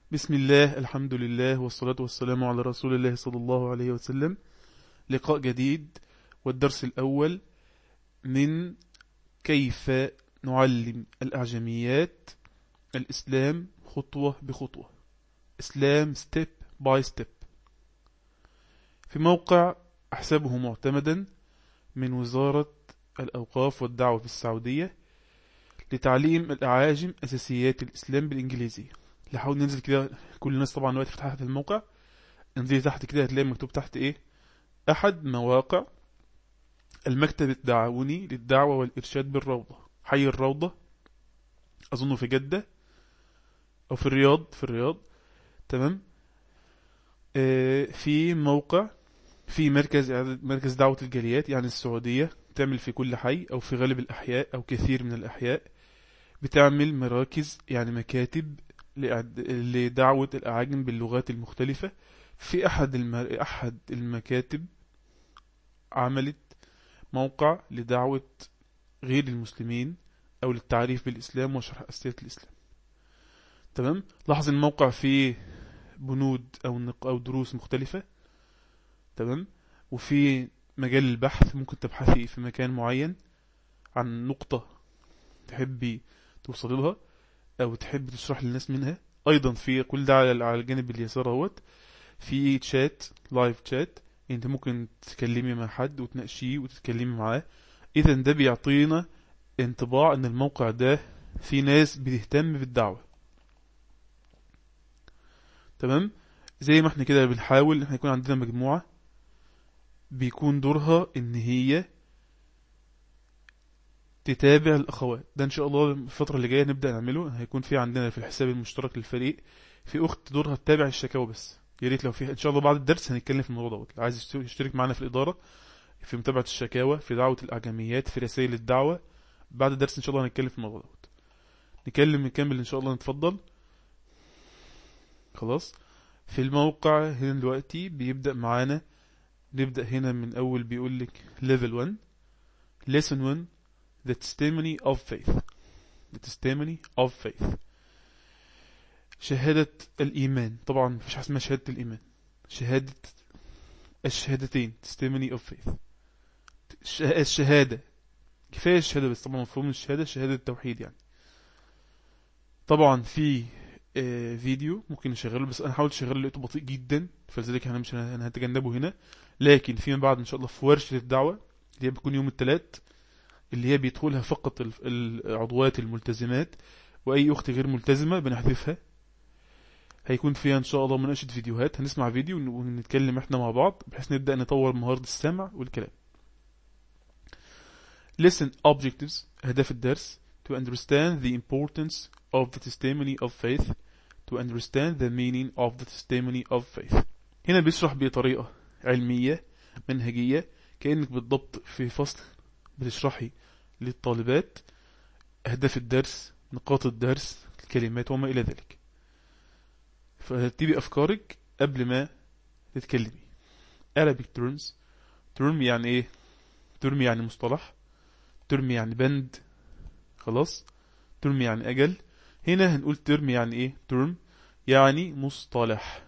بسم الله الحمد لله والصلاة والسلام على رسول الله صلى الله عليه وسلم لقاء جديد والدرس الأول من كيف نعلم الأعجميات الإسلام خطوة بخطوة إسلام ستيب باي ستيب في موقع أحسبه معتمدا من وزارة الأوقاف والدعوة في السعودية لتعليم الأعاجم أساسيات الإسلام بالإنجليزية نحاول ننزل كده كل الناس طبعا دلوقتي فتحها في الموقع انزلي تحت كده هتلاقي مكتوب تحت ايه أحد مواقع المكتب التعاوني للدعوة والإرشاد بالروضة حي الروضة أظنه في جدة أو في الرياض في الرياض تمام آه في موقع في مركز مركز دعوة الجاليات يعني السعودية تعمل في كل حي أو في غالب الأحياء أو كثير من الأحياء بتعمل مراكز يعني مكاتب لدعوة الأعاجم باللغات المختلفة في أحد المر... أحد المكاتب عملت موقع لدعوة غير المسلمين أو للتعريف بالإسلام وشرح أساسيات الإسلام تمام لاحظ الموقع فيه بنود أو نق... أو دروس مختلفة تمام وفي مجال البحث ممكن تبحثي في مكان معين عن نقطة تحبي توصلي لها او تحب تشرح للناس منها ايضا في كل ده على الجانب اليسار اهوت في تشات لايف تشات انت ممكن تتكلمي مع حد وتناقشيه وتتكلمي معاه اذا ده بيعطينا انطباع ان الموقع ده في ناس بتهتم بالدعوة تمام زي ما احنا كده بنحاول ان احنا يكون عندنا مجموعة بيكون دورها ان هي تتابع الاخوات ده ان شاء الله الفترة اللي جاية نبدأ نعمله هيكون في عندنا في الحساب المشترك للفريق في اخت دورها تتابع الشكاوى بس يا ريت لو في ان شاء الله بعد الدرس هنتكلم في الموضوع دوت عايز يشترك معنا في الاداره في متابعه الشكاوى في دعوه الاعجميات في رسائل الدعوه بعد الدرس ان شاء الله هنتكلم في الموضوع دوت نكلم نكمل ان شاء الله نتفضل خلاص في الموقع هنا دلوقتي بيبدأ معانا نبدأ هنا من أول بيقول لك level 1 lesson 1 the testimony of faith the testimony of faith شهادة الإيمان طبعا مفيش حاجة اسمها شهادة الإيمان شهادة الشهادتين testimony of faith الشهادة كفاية الشهادة بس طبعا مفهوم الشهادة شهادة التوحيد يعني طبعا في آه فيديو ممكن نشغله بس انا حاولت اشغله لقيته بطيء جدا فلذلك انا مش انا هتجنبه هنا لكن فيما بعد ان شاء الله في ورشة الدعوة اللي هي بتكون يوم الثلاث اللي هي بيدخلها فقط العضوات الملتزمات واي اخت غير ملتزمة بنحذفها هيكون فيها ان شاء الله مناقشة فيديوهات هنسمع فيديو ونتكلم احنا مع بعض بحيث نبدأ نطور مهارة السمع والكلام listen objectives أهداف الدرس to understand the importance of the testimony of faith to understand the meaning of the testimony of faith هنا بيشرح بطريقة علمية منهجية كأنك بالضبط في فصل بتشرحي للطالبات أهداف الدرس نقاط الدرس الكلمات وما إلى ذلك فرتبي أفكارك قبل ما تتكلمي Arabic terms term يعني إيه term يعني مصطلح term يعني بند خلاص term يعني أجل هنا هنقول term يعني إيه term يعني مصطلح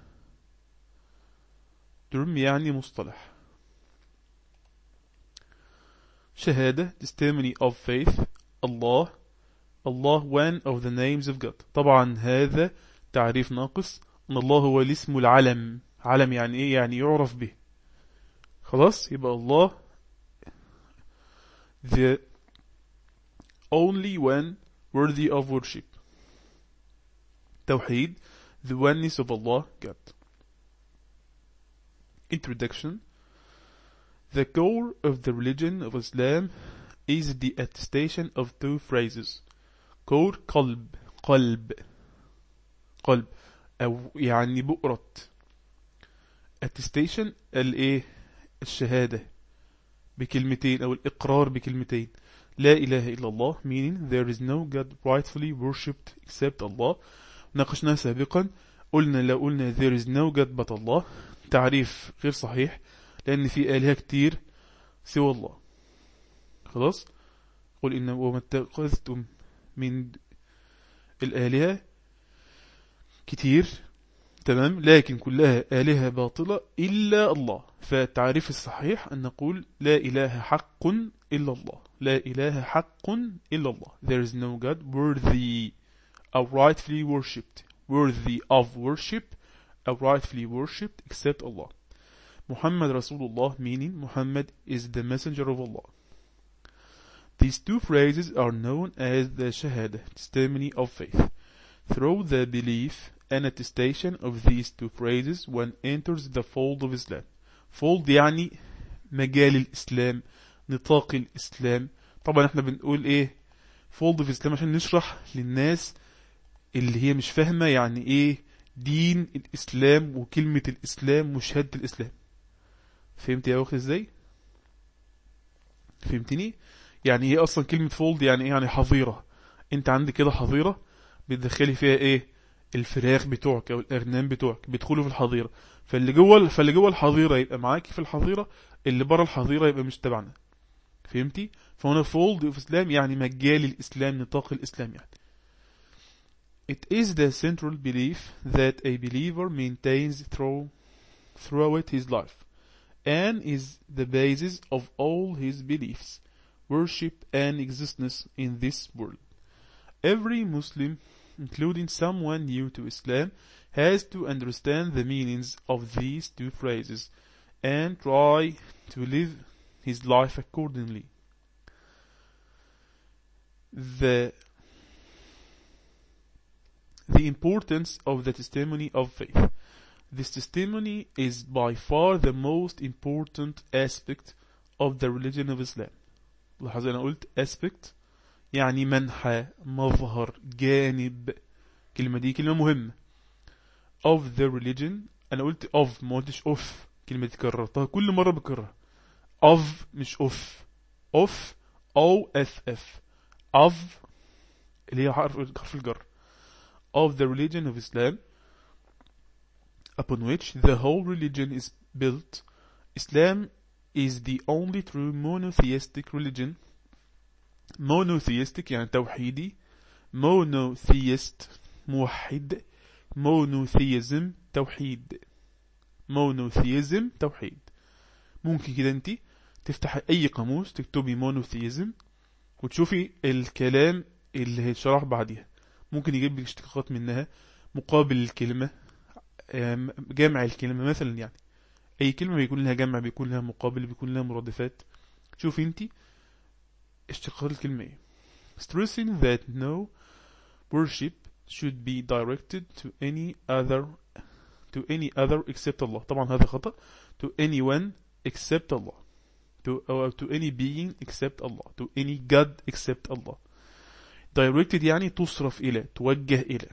term يعني مصطلح شهادة testimony of faith الله الله one of the names of God طبعا هذا تعريف ناقص ان الله هو الاسم العلم علم يعني ايه يعني يعرف به خلاص يبقى الله the only one worthy of worship توحيد the oneness of Allah God introduction the core of the religion of Islam is the attestation of two phrases core قلب قلب قلب او يعني بؤرة attestation الايه الشهادة بكلمتين او الاقرار بكلمتين لا اله الا الله meaning there is no God rightfully worshipped except Allah ناقشنا سابقا قلنا لو قلنا there is no God but Allah تعريف غير صحيح لان في آلهة كتير سوى الله خلاص قل إن وما اتخذتم من الآلهة كتير تمام لكن كلها آلهة باطلة إلا الله فالتعريف الصحيح أن نقول لا إله حق إلا الله لا إله حق إلا الله There is no God worthy of rightfully worshipped worthy of worship of rightfully worshipped except Allah Muhammad Rasulullah meaning Muhammad is the messenger of Allah These two phrases are known as the Shahada, testimony of faith. Through the belief an attestation of these two phrases one enters the fold of Islam fold يعني مجال الإسلام نطاق الإسلام طبعا احنا بنقول ايه فولد في الإسلام عشان نشرح للناس اللي هي مش فاهمة يعني ايه دين الإسلام وكلمة الإسلام وشهادة الإسلام فهمت يا أخي ازاي فهمتني يعني ايه أصلا كلمة فولد يعني ايه يعني حظيرة انت عندك كده حظيرة بتدخلي فيها ايه الفراخ بتوعك او الارنام بتوعك بيدخلوا في الحظيره فاللي جوه فاللي جوه الحظيره يبقى معاكي في الحظيره اللي بره الحظيره يبقى مش تبعنا فهمتي فهنا فولد في اسلام يعني مجال الاسلام نطاق الاسلام يعني It is the central belief that a believer maintains through throughout his life and is the basis of all his beliefs, worship and existence in this world. Every Muslim including someone new to Islam, has to understand the meanings of these two phrases and try to live his life accordingly. The the importance of the testimony of faith. This testimony is by far the most important aspect of the religion of Islam. لاحظ أنا قلت aspect يعني منحى مظهر جانب كلمة دي كلمة مهمة of the religion أنا قلت of ما قلتش of كلمة دي كررتها كل مرة بكررها of مش of of O F F of اللي هي حرف حرف الجر of the religion of Islam upon which the whole religion is built Islam is the only true monotheistic religion monotheistic يعني توحيدي monotheist موحد monotheism توحيد monotheism توحيد ممكن كده انت تفتح اي قاموس تكتبي monotheism وتشوفي الكلام اللي هيتشرح بعديها ممكن يجيب لك اشتقاقات منها مقابل الكلمة جامع الكلمة مثلا يعني اي كلمة بيكون لها جمع بيكون لها مقابل بيكون لها مرادفات شوفي انت اشتقاق الكلمة ايه stressing that no worship should be directed to any other to any other except Allah طبعا هذا خطأ to anyone except Allah to, or to any being except Allah to any God except Allah directed يعني تصرف إلى توجه إلى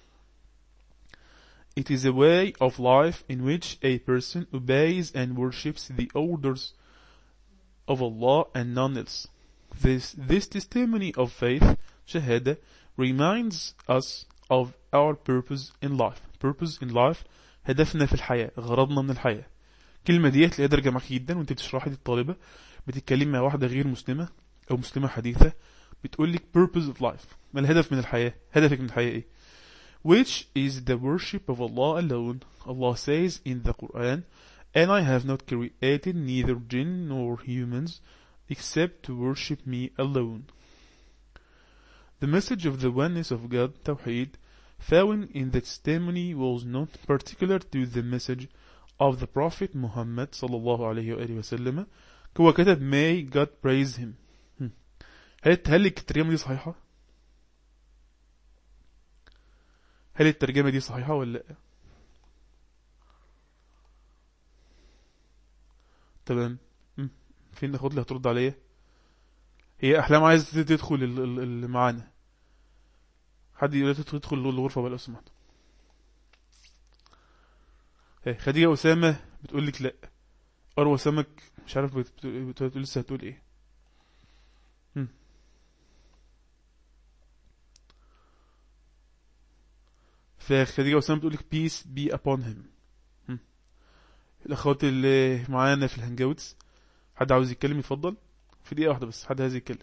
It is a way of life in which a person obeys and worships the orders of Allah and none else. This, this testimony of faith, shahada, reminds us of our purpose in life. Purpose in life هدفنا في الحياة غرضنا من الحياة كلمة ديت تلاقيها درجة معاك جدا وانت بتشرحي للطالبة بتتكلمي مع واحدة غير مسلمة او مسلمة حديثة بتقول لك purpose of life ما الهدف من الحياة هدفك من الحياة ايه which is the worship of Allah alone Allah says in the Quran and I have not created neither jinn nor humans except to worship me alone. The message of the oneness of God, Tawheed, found in the testimony was not particular to the message of the Prophet Muhammad sallallahu alayhi wa sallam. هو كتب may God praise him. هل هل الترجمة دي صحيحة؟ هل الترجمة دي صحيحة ولا لا؟ تمام فين اخد اللي هترد عليا هي احلام عايز تدخل اللي معانا حد يقول تدخل الغرفة بقى لو سمحت هي خديجة أسامة بتقول لك لا أروى سمك مش عارف بتقول بت... لسه هتقول ايه فخديجة أسامة بتقول لك peace be upon him الأخوات اللي معانا في الهنجاوتس حد عاوز يتكلم يفضل في دقيقة واحدة بس حد عايز يتكلم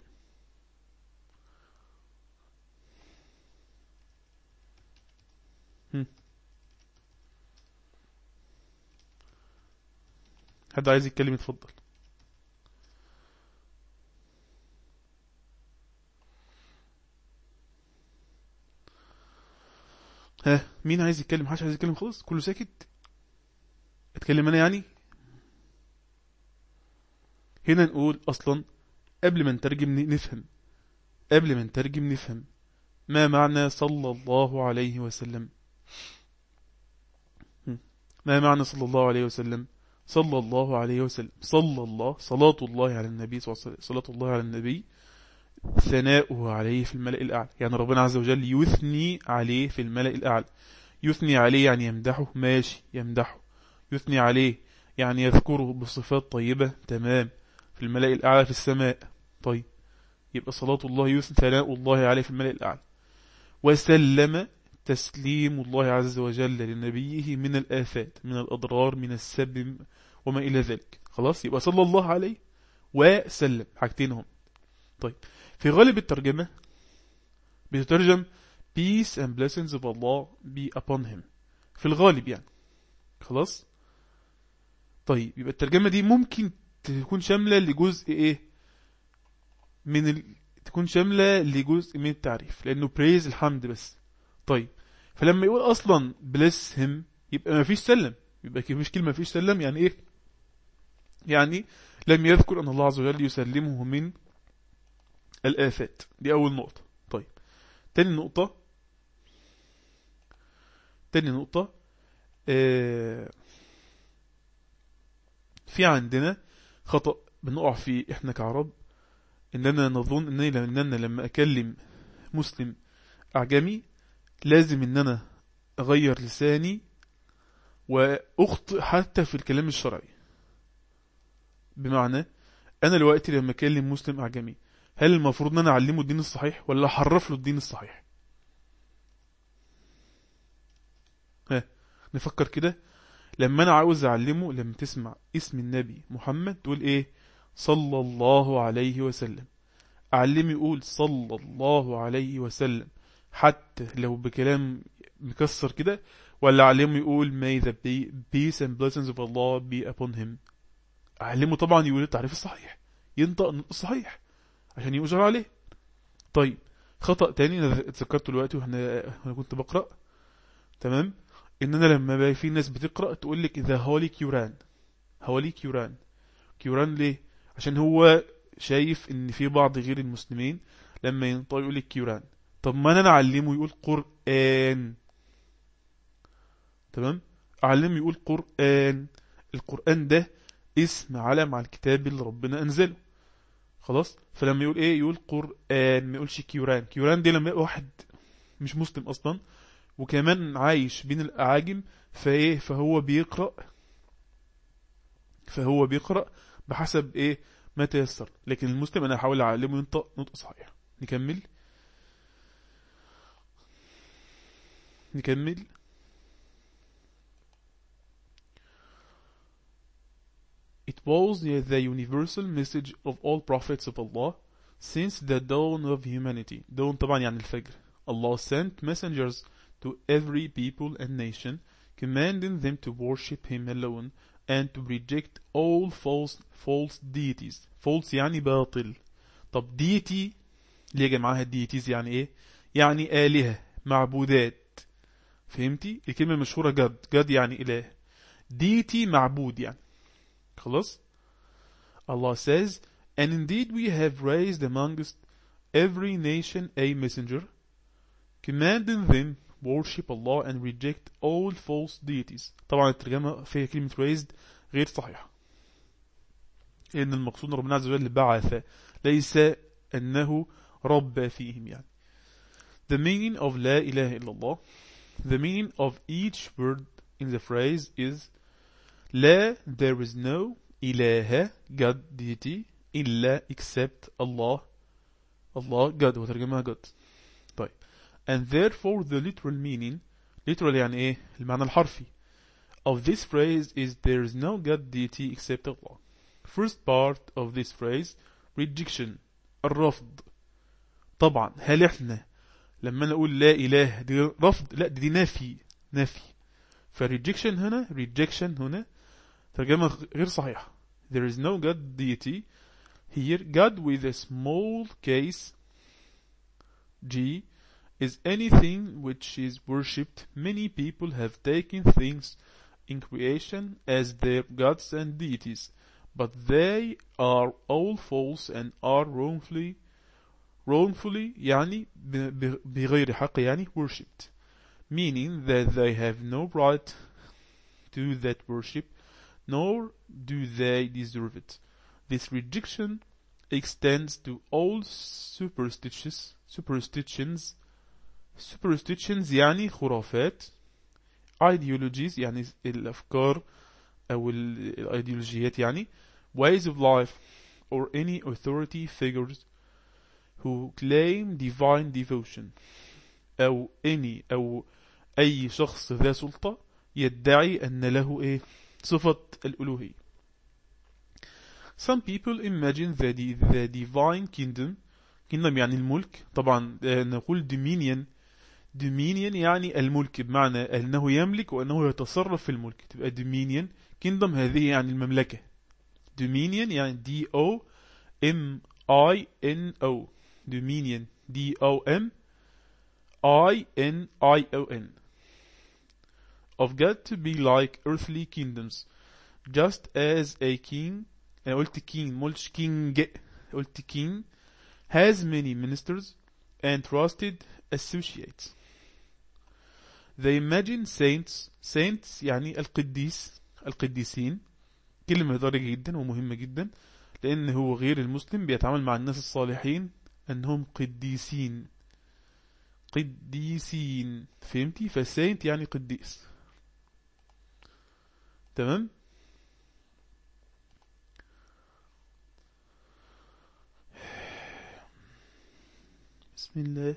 حد عايز يتكلم يتفضل ها مين عايز يتكلم محدش عايز يتكلم خالص كله ساكت اتكلم انا يعني هنا نقول اصلا قبل ما نترجم نفهم قبل ما نترجم نفهم ما معنى صلى الله عليه وسلم ما معنى صلى الله عليه وسلم صلى الله عليه وسلم صلى الله صلاة الله على النبي صلاة الله على النبي ثناؤه عليه في الملأ الأعلى يعني ربنا عز وجل يثني عليه في الملأ الأعلى يثني عليه يعني يمدحه ماشي يمدحه يثني عليه يعني يذكره بصفات طيبة تمام في الملأ الأعلى في السماء طيب يبقى صلاة الله يثني ثناء الله عليه في الملأ الأعلى وسلم تسليم الله عز وجل لنبيه من الآفات من الأضرار من السب وما إلى ذلك خلاص يبقى صلى الله عليه وسلم حاجتين هم طيب في غالب الترجمة بتترجم peace and blessings of Allah be upon him في الغالب يعني خلاص طيب يبقى الترجمة دي ممكن تكون شاملة لجزء ايه من ال... تكون شاملة لجزء من التعريف لانه praise الحمد بس طيب فلما يقول اصلا bless him يبقى ما فيش سلم يبقى مفيش كلمة فيش سلم يعني ايه يعني لم يذكر ان الله عز وجل يسلمه من الآفات دي أول نقطة طيب تاني نقطة تاني نقطة آه في عندنا خطأ بنقع فيه احنا كعرب اننا نظن انني لما, لما اكلم مسلم اعجمي لازم ان انا اغير لساني واخطئ حتى في الكلام الشرعي بمعنى انا دلوقتي لما اكلم مسلم اعجمي هل المفروض ان انا اعلمه الدين الصحيح ولا احرف له الدين الصحيح ها نفكر كده لما انا عاوز اعلمه لما تسمع اسم النبي محمد تقول ايه صلى الله عليه وسلم اعلمه يقول صلى الله عليه وسلم حتى لو بكلام مكسر كده ولا اعلمه يقول may the peace and blessings of Allah be upon him اعلمه طبعا يقول التعريف الصحيح ينطق الصحيح عشان يؤجر عليه طيب خطأ تاني انا اتذكرته دلوقتي واحنا انا كنت بقرأ تمام ان انا لما بقى في ناس بتقرأ تقول لك اذا هولي كيوران هولي كيوران كيوران ليه عشان هو شايف ان في بعض غير المسلمين لما ينطق يقول لك كيوران طب ما انا اعلمه يقول قرآن تمام اعلمه يقول قرآن القرآن ده اسم علم على الكتاب اللي ربنا انزله خلاص فلما يقول ايه يقول قرآن ما يقولش كيوران كيوران دي لما يبقى واحد مش مسلم اصلا وكمان عايش بين الاعاجم فايه فهو بيقرأ فهو بيقرأ بحسب ايه ما تيسر لكن المسلم انا هحاول اعلمه ينطق نطق صحيح نكمل نكمل It was the universal message of all prophets of Allah since the dawn of humanity. dawn طبعا يعني الفجر. Allah sent messengers to every people and nation, commanding them to worship Him alone and to reject all false false deities. false يعني باطل. طب deity ليه جمعها deities يعني ايه؟ يعني آلهة معبودات. فهمتي؟ الكلمة المشهورة God. God يعني إله. deity معبود يعني. خلاص Allah says and indeed we have raised amongst every nation a messenger commanding them worship Allah and reject all false deities طبعا الترجمة فيها كلمة raised غير صحيحة إن المقصود ربنا عز وجل بعث ليس أنه رب فيهم يعني The meaning of لا إله إلا الله The meaning of each word in the phrase is لا there is no إله God deity إلا except Allah Allah God وترجمها God طيب and therefore the literal meaning literal يعني ايه المعنى الحرفي of this phrase is there is no God deity except Allah first part of this phrase rejection الرفض طبعا هل احنا لما نقول لا إله دي رفض لا دي نفي نفي فالريجكشن هنا rejection هنا ترجمة غير صحيحة there is no God deity here God with a small case G is anything which is worshipped many people have taken things in creation as their gods and deities but they are all false and are wrongfully wrongfully يعني بغير حق يعني worshipped meaning that they have no right to that worship nor do they deserve it. This rejection extends to all superstitious superstitions superstitions يعني خرافات ideologies يعني الأفكار أو الأيديولوجيات يعني ways of life or any authority figures who claim divine devotion أو any أو أي شخص ذا سلطة يدعي أن له إيه صفة الألوهية Some people imagine that the, the divine kingdom kingdom يعني الملك طبعا نقول dominion dominion يعني الملك بمعنى أنه يملك وأنه يتصرف في الملك تبقى dominion kingdom هذه يعني المملكة dominion يعني D O M I N O dominion D O M I N I O N of God to be like earthly kingdoms just as a king أنا قلت king مولش king قلت king has many ministers and trusted associates they imagine saints saints يعني القديس القديسين كلمة دارجة جدا ومهمة جدا لأن هو غير المسلم بيتعامل مع الناس الصالحين أنهم قديسين قديسين فهمتي فساينت يعني قديس تمام بسم الله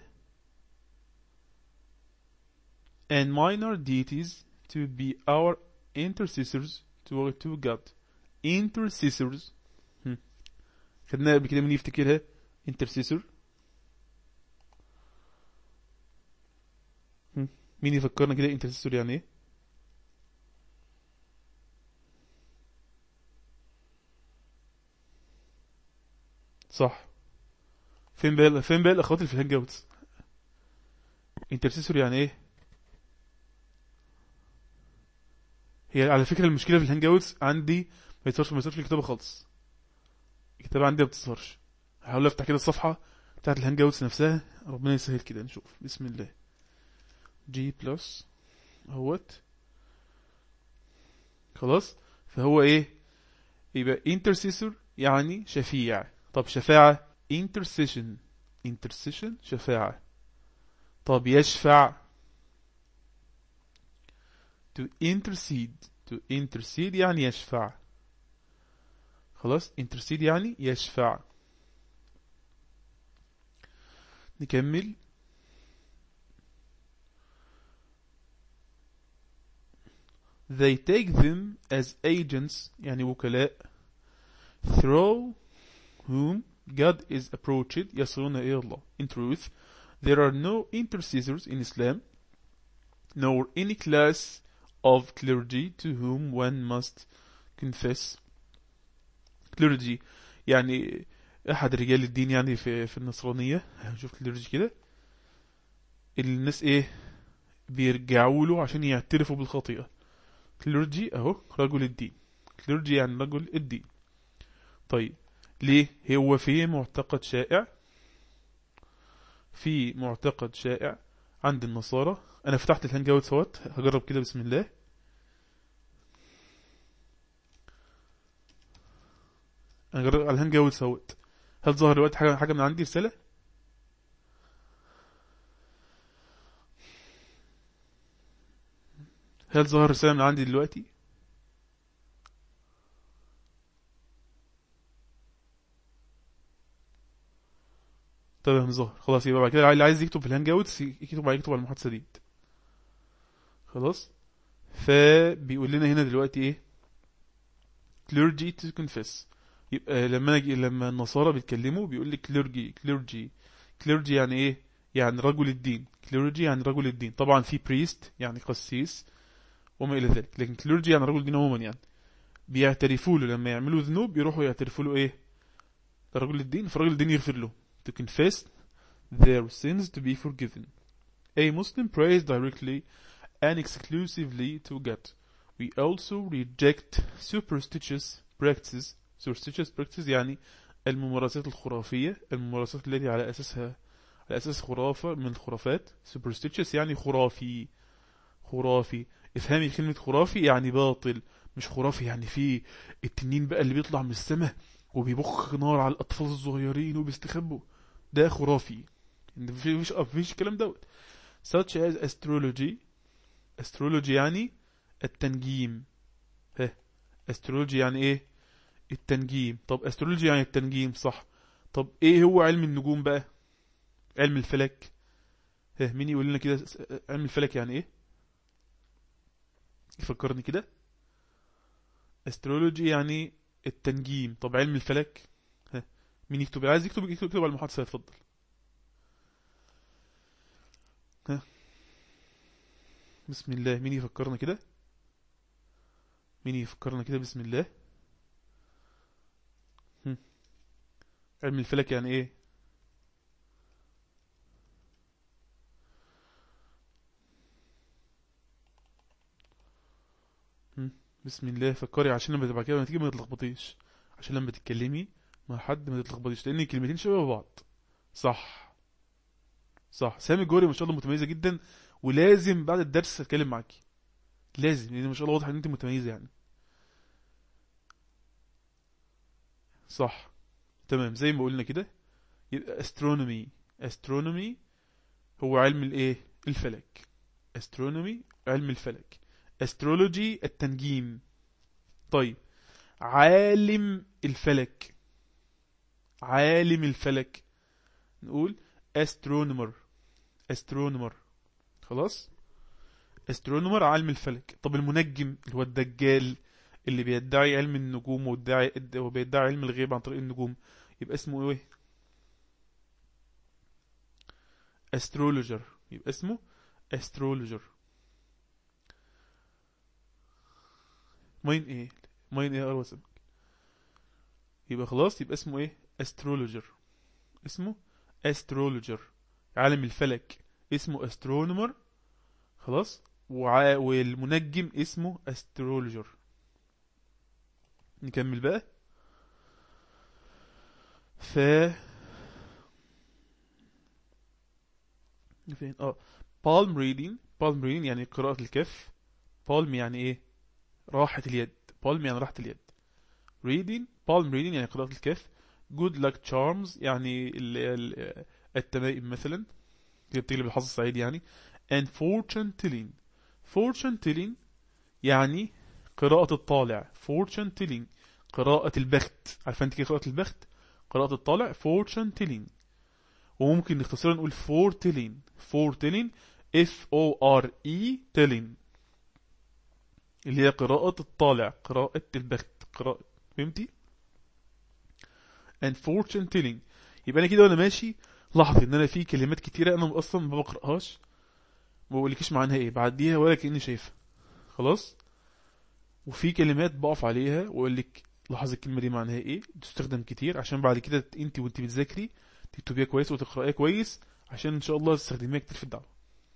and minor deities to be our intercessors to, to God intercessors خدناها قبل كده من يفتكرها intercessor مين يفكرنا كده intercessor يعني ايه صح فين بقى فين بقى الاخوات اللي في الهانج اوتس انترسيسور يعني ايه هي على فكره المشكله في الهانج اوتس عندي ما يتصورش ما يتصورش الكتابه خالص الكتابه عندي ما بتتصورش هحاول افتح كده الصفحه بتاعت الهانج اوتس نفسها ربنا يسهل كده نشوف بسم الله جي بلس اهوت خلاص فهو ايه يبقى انترسيسور يعني شفيع طب شفاعة intercession intercession شفاعة طب يشفع to intercede to intercede يعني يشفع خلاص intercede يعني يشفع نكمل they take them as agents يعني وكلاء through whom God is approached يصلون إلى الله in truth there are no intercessors in Islam nor any class of clergy to whom one must confess clergy يعني أحد رجال الدين يعني في في النصرانية هنشوف clergy كده الناس إيه بيرجعوا له عشان يعترفوا بالخطيئة clergy أهو رجل الدين clergy يعني رجل الدين طيب ليه هو في معتقد شائع في معتقد شائع عند النصارى انا فتحت الهانج اوت سوت هجرب كده بسم الله انا جرب على الهانج اوت سوت هل ظهر دلوقتي حاجه حاجه من عندي رساله هل ظهر رساله من عندي دلوقتي تمام ظهر خلاص يبقى بعد كده اللي عايز يكتب في الهانج اوتس يكتب بعد يكتب على المحادثه دي خلاص فبيقول لنا هنا دلوقتي ايه clergy to confess يبقى لما اجي لما النصارى بيتكلموا بيقول لي clergy clergy clergy يعني ايه يعني رجل الدين clergy يعني رجل الدين طبعا في priest يعني قسيس وما الى ذلك لكن clergy يعني رجل الدين عموما يعني بيعترفوا له لما يعملوا ذنوب يروحوا يعترفوا له ايه رجل الدين فرجل الدين يغفر له to confess their sins to be forgiven a Muslim prays directly and exclusively to God we also reject superstitious practices superstitious practices يعني الممارسات الخرافية الممارسات التي على أساسها على أساس خرافة من الخرافات superstitious يعني خرافي خرافي افهمي كلمة خرافي يعني باطل مش خرافي يعني في التنين بقى اللي بيطلع من السماء وبيبخ نار على الأطفال الصغيرين وبيستخبوا ده خرافي مفيش مفيش الكلام دوت such as astrology astrology يعني التنجيم ها astrology يعني ايه التنجيم طب astrology يعني التنجيم صح طب ايه هو علم النجوم بقى علم الفلك ها مين يقول لنا كده علم الفلك يعني ايه يفكرني كده astrology يعني التنجيم طب علم الفلك ها مين يكتب عايز يكتب يكتب, يكتب على المحادثة اتفضل ها بسم الله مين يفكرنا كده مين يفكرنا كده بسم الله هم. علم الفلك يعني ايه هم. بسم الله فكري عشان لما تبقى كده لما تيجي ما تتلخبطيش عشان لما تتكلمي مع حد ما تتلخبطيش لان الكلمتين شبه بعض صح صح سامي جوري ما شاء الله متميزه جدا ولازم بعد الدرس اتكلم معاكي لازم لان ما شاء الله واضح ان انت متميزه يعني صح تمام زي ما قلنا كده يبقى astronomy astronomy هو علم الايه الفلك astronomy علم الفلك astrology التنجيم طيب عالم الفلك عالم الفلك نقول astronomer astronomer خلاص astronomer عالم الفلك طب المنجم اللي هو الدجال اللي بيدعي علم النجوم وبيدعي وبيدعي علم الغيب عن طريق النجوم يبقى اسمه ايه astrologer يبقى اسمه astrologer مين ايه مين ايه اروى سمك يبقى خلاص يبقى اسمه ايه astrologer اسمه astrologer عالم الفلك اسمه astronomer خلاص وع... والمنجم اسمه astrologer نكمل بقى ف فين اه palm reading palm reading يعني قراءة الكف palm يعني ايه راحة اليد palm يعني راحة اليد reading palm reading يعني قراءة الكف good luck charms يعني ال ال التمائم مثلا اللي بتغلب الحظ السعيد يعني and fortune telling fortune telling يعني قراءة الطالع fortune telling قراءة البخت عارفة انت كيف قراءة البخت قراءة الطالع fortune telling وممكن نختصرها نقول foretelling foretelling F O R E telling اللي هي قراءة الطالع قراءة البخت قراءة فهمتي and fortune telling يبقى انا كده وانا ماشي لاحظ ان انا في كلمات كتيرة انا اصلا ما بقرأهاش ما بقولكيش معناها ايه بعديها ولا كأني شايفها خلاص وفي كلمات بقف عليها واقول لك لاحظ الكلمة دي معناها ايه تستخدم كتير عشان بعد كده انت وانت بتذاكري تكتبيها كويس وتقرأيها كويس عشان ان شاء الله تستخدميها كتير في الدعوة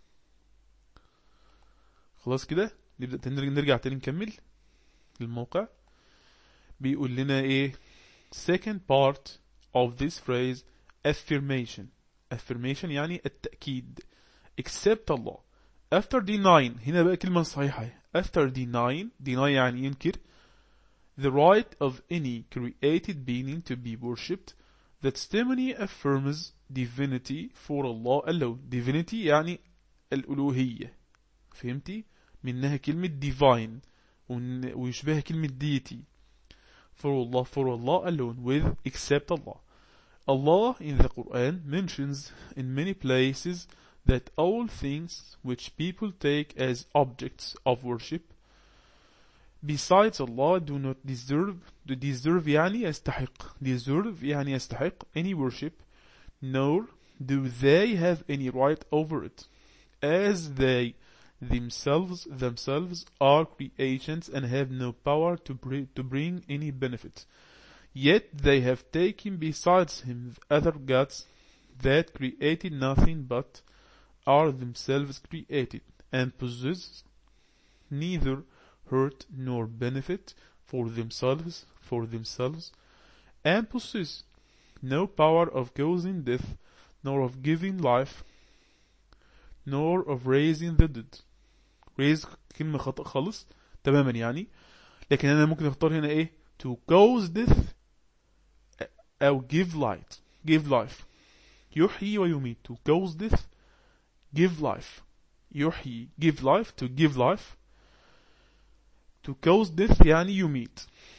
خلاص كده نبدأ تاني نرجع تاني نكمل الموقع بيقول لنا ايه second part of this phrase affirmation affirmation يعني التأكيد except Allah after denying هنا بقى كلمة صحيحة after denying deny يعني ينكر the right of any created being to be worshipped the testimony affirms divinity for Allah alone divinity يعني الألوهية فهمتي منها كلمة divine ويشبهها كلمة deity for Allah for Allah alone with except Allah Allah in the Quran mentions in many places that all things which people take as objects of worship besides Allah do not deserve do deserve يعني يستحق deserve يعني يستحق any worship nor do they have any right over it as they themselves themselves are creations and have no power to, bring, to bring any benefit. Yet they have taken besides him other gods that created nothing but are themselves created and possess neither hurt nor benefit for themselves for themselves and possess no power of causing death nor of giving life nor of raising the dead raise كلمة خطأ خالص تماما يعني لكن أنا ممكن أختار هنا إيه to cause death أو give light give life يحيي ويميت to cause death give life يحيي give life to give life to cause death يعني يميت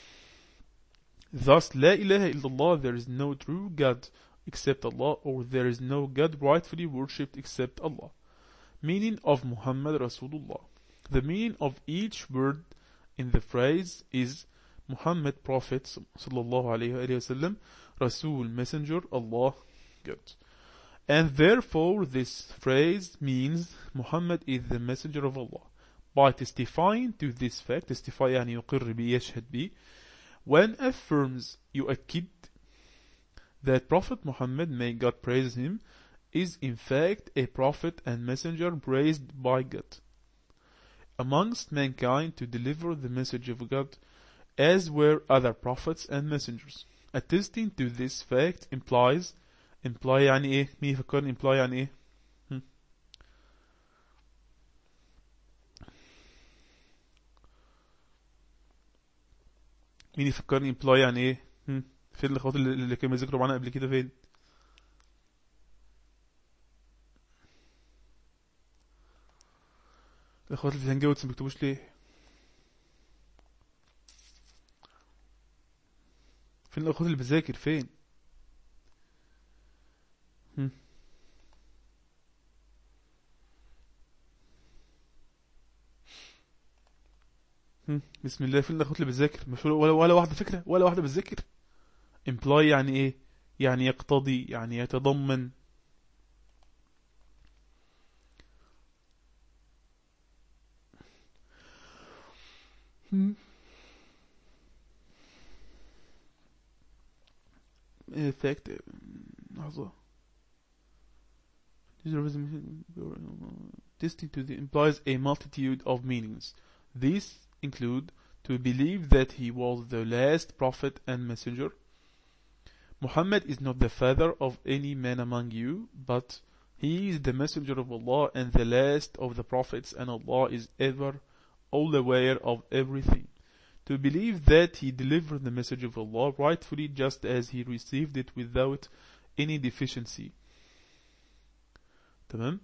thus لا إله إلا الله there is no true God except Allah or there is no God rightfully worshipped except Allah meaning of Muhammad Rasulullah the meaning of each word in the phrase is Muhammad Prophet sallallahu alayhi wasallam Rasul Messenger Allah God and therefore this phrase means Muhammad is the messenger of Allah by testifying to this fact testify يعني يقر به يشهد به when affirms يؤكد that Prophet Muhammad may God praise him is in fact a prophet and messenger praised by God amongst mankind to deliver the message of God as were other prophets and messengers attesting to this fact implies imply يعني ايه مين يفكرني imply يعني ايه هم؟ مين يفكرني imply يعني ايه هم؟ فين الاخوات اللي, اللي كانوا بيذكروا معانا قبل كده فين الاخوات اللي في الهانجاوتس ما بيكتبوش ليه فين الاخوات اللي بتذاكر فين هم. هم. بسم الله فين الاخوات اللي بتذاكر مش ولا ولا واحده فكره ولا واحده بتذاكر imply يعني ايه يعني يقتضي يعني يتضمن هم. In fact لحظة Distinct to the implies a multitude of meanings. These include to believe that he was the last prophet and messenger. Muhammad is not the father of any man among you, but he is the messenger of Allah and the last of the prophets, and Allah is ever all aware of everything. To believe that he delivered the message of Allah rightfully just as he received it without any deficiency. تمام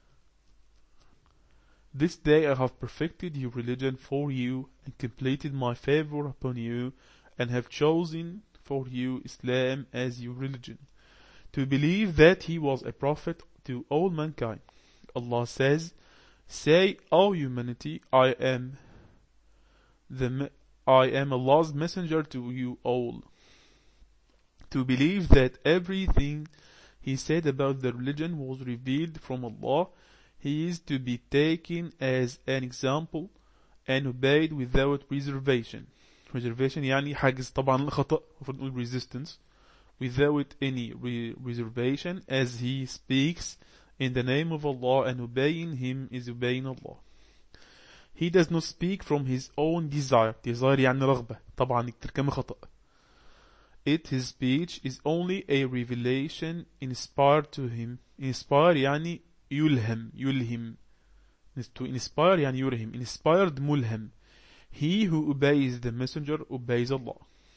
This day I have perfected your religion for you and completed my favor upon you and have chosen for you Islam as your religion. To believe that he was a prophet to all mankind. Allah says, Say, O humanity, I am the me- I am Allah's messenger to you all. To believe that everything he said about the religion was revealed from Allah, he is to be taken as an example and obeyed without reservation. Reservation يعني حاجز طبعا خطأ المفروض نقول resistance without any re reservation as he speaks in the name of Allah and obeying him is obeying Allah. He does not speak from his own desire. Desire يعني رغبة. طبعا الترجمة خطأ. It, his speech, is only a revelation inspired to him. Inspire يعني يلهم. يلهم. To inspire يعني يلهم. Inspired ملهم. He who obeys the messenger obeys Allah.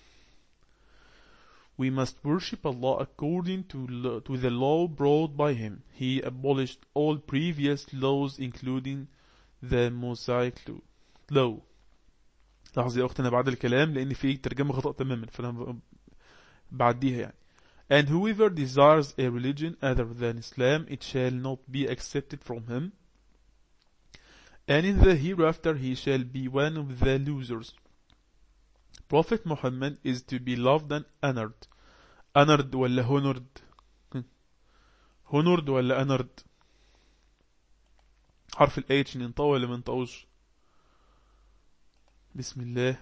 We must worship Allah according to, lo- to the law brought by him. He abolished all previous laws including the Mosaic law. لاحظ يا أختي أنا بعد الكلام لأن في ترجمة خطأ تماما فأنا بعديها يعني. And whoever desires a religion other than Islam, it shall not be accepted from him. And in the hereafter he shall be one of the losers. Prophet Muhammad is to be loved and honored. Honored ولا honored؟ honored ولا honored؟ حرف ال H ننطقه ولا ما ننطقوش بسم الله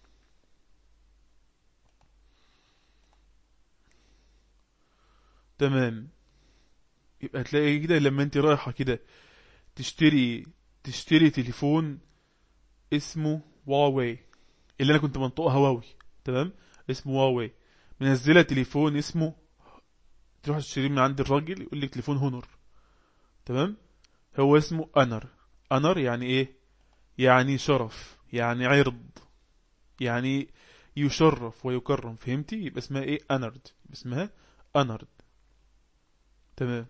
تمام يبقى تلاقي كده لما انت رايحة كده تشتري تشتري تليفون اسمه واوي اللي انا كنت منطقها هواوي تمام اسمه واوي منزله تليفون اسمه تروح تشتريه من عند الراجل يقول لك تليفون هونر تمام هو اسمه انر انر يعني ايه يعني شرف يعني عرض يعني يشرف ويكرم فهمتي يبقى اسمها ايه انرد اسمها انرد تمام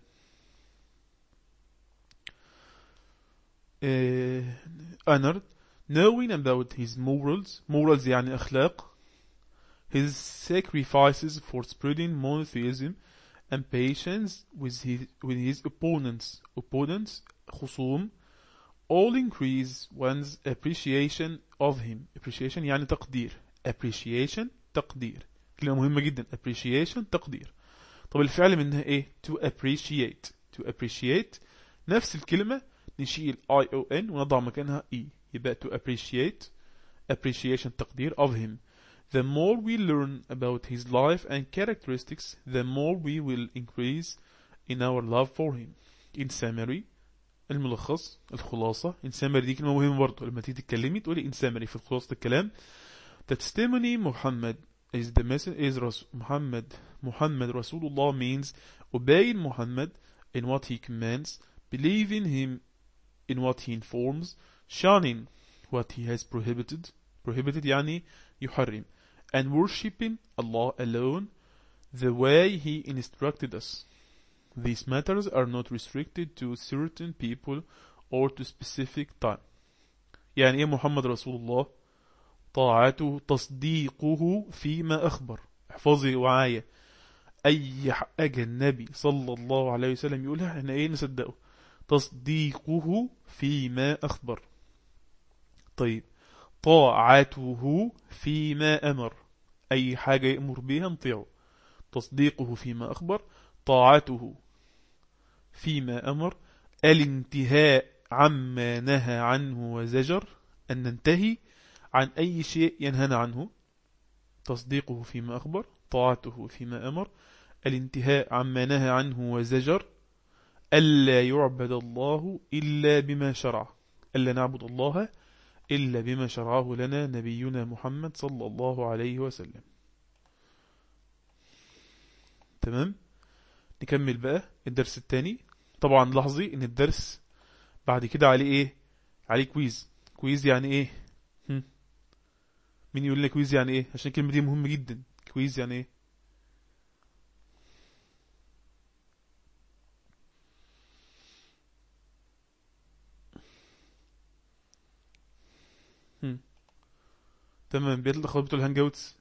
إيه honored knowing about his morals morals يعني أخلاق his sacrifices for spreading monotheism and patience with his, with his opponents opponents خصوم all increase one's appreciation of him appreciation يعني تقدير appreciation تقدير كلمة مهمة جدا appreciation تقدير طب الفعل منها ايه to appreciate to appreciate نفس الكلمة نشيل I O N ونضع مكانها E يبقى to appreciate appreciation تقدير of him the more we learn about his life and characteristics the more we will increase in our love for him in summary الملخص الخلاصة in summary دي كلمة مهمة برضه لما تيجي تتكلمي تقولي in summary في خلاصة الكلام the testimony Muhammad is the message is Ras Muhammad Muhammad Rasulullah means obeying Muhammad in what he commands believing him in what he informs shunning what he has prohibited prohibited يعني يحرم and worshipping Allah alone the way he instructed us these matters are not restricted to certain people or to specific time يعني ايه محمد رسول الله طاعته تصديقه فيما أخبر احفظي وعاية أي حاجة النبي صلى الله عليه وسلم يقولها احنا ايه نصدقه تصديقه فيما أخبر طيب طاعته فيما أمر أي حاجة يأمر بها نطيعه تصديقه فيما أخبر طاعته فيما أمر الانتهاء عما نهى عنه وزجر أن ننتهي عن أي شيء ينهنا عنه تصديقه فيما أخبر طاعته فيما أمر الانتهاء عما نهى عنه وزجر ألا يعبد الله إلا بما شرع ألا نعبد الله إلا بما شرعه لنا نبينا محمد صلى الله عليه وسلم تمام نكمل بقى الدرس الثاني طبعا لاحظي ان الدرس بعد كده عليه ايه عليه كويز كويز يعني ايه هم. مين يقول لي كويز يعني ايه عشان الكلمه دي مهمه جدا كويز يعني ايه هم. تمام بيطلع خطبة الهانج اوتس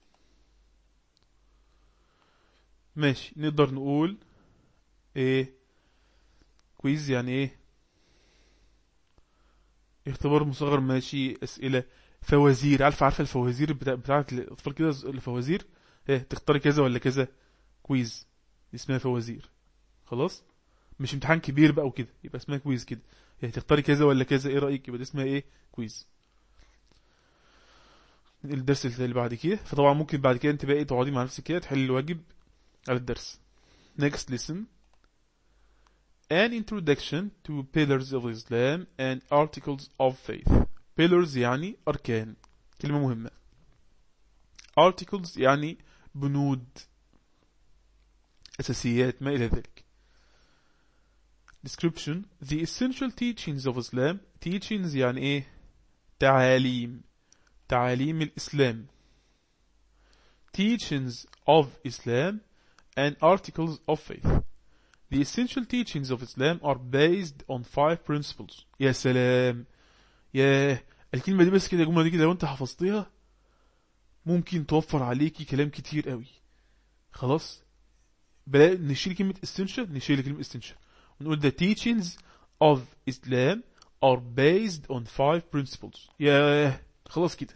ماشي نقدر نقول ايه كويز يعني ايه اختبار مصغر ماشي اسئله فوازير عارفه عارفه الفوازير بتاع بتاعت الاطفال كده الفوازير ايه تختاري كذا ولا كذا كويز اسمها فوازير خلاص مش امتحان كبير بقى وكده يبقى اسمها كويز كده ايه تختاري كذا ولا كذا ايه رايك يبقى ده اسمها ايه كويز الدرس اللي بعد كده فطبعا ممكن بعد كده انت بقى ايه تقعدي مع نفسك كده تحل الواجب على الدرس next lesson an introduction to pillars of Islam and articles of faith pillars يعني أركان كلمة مهمة articles يعني بنود أساسيات ما إلى ذلك description the essential teachings of Islam teachings يعني إيه تعاليم تعاليم الإسلام teachings of Islam and articles of faith The essential teachings of Islam are based on five principles. يا سلام يا الكلمة دي بس كده الجملة دي كده لو انت حفظتيها ممكن توفر عليكي كلام كتير قوي خلاص بلا نشيل كلمة essential نشيل كلمة essential ونقول the teachings of Islam are based on five principles يا خلاص كده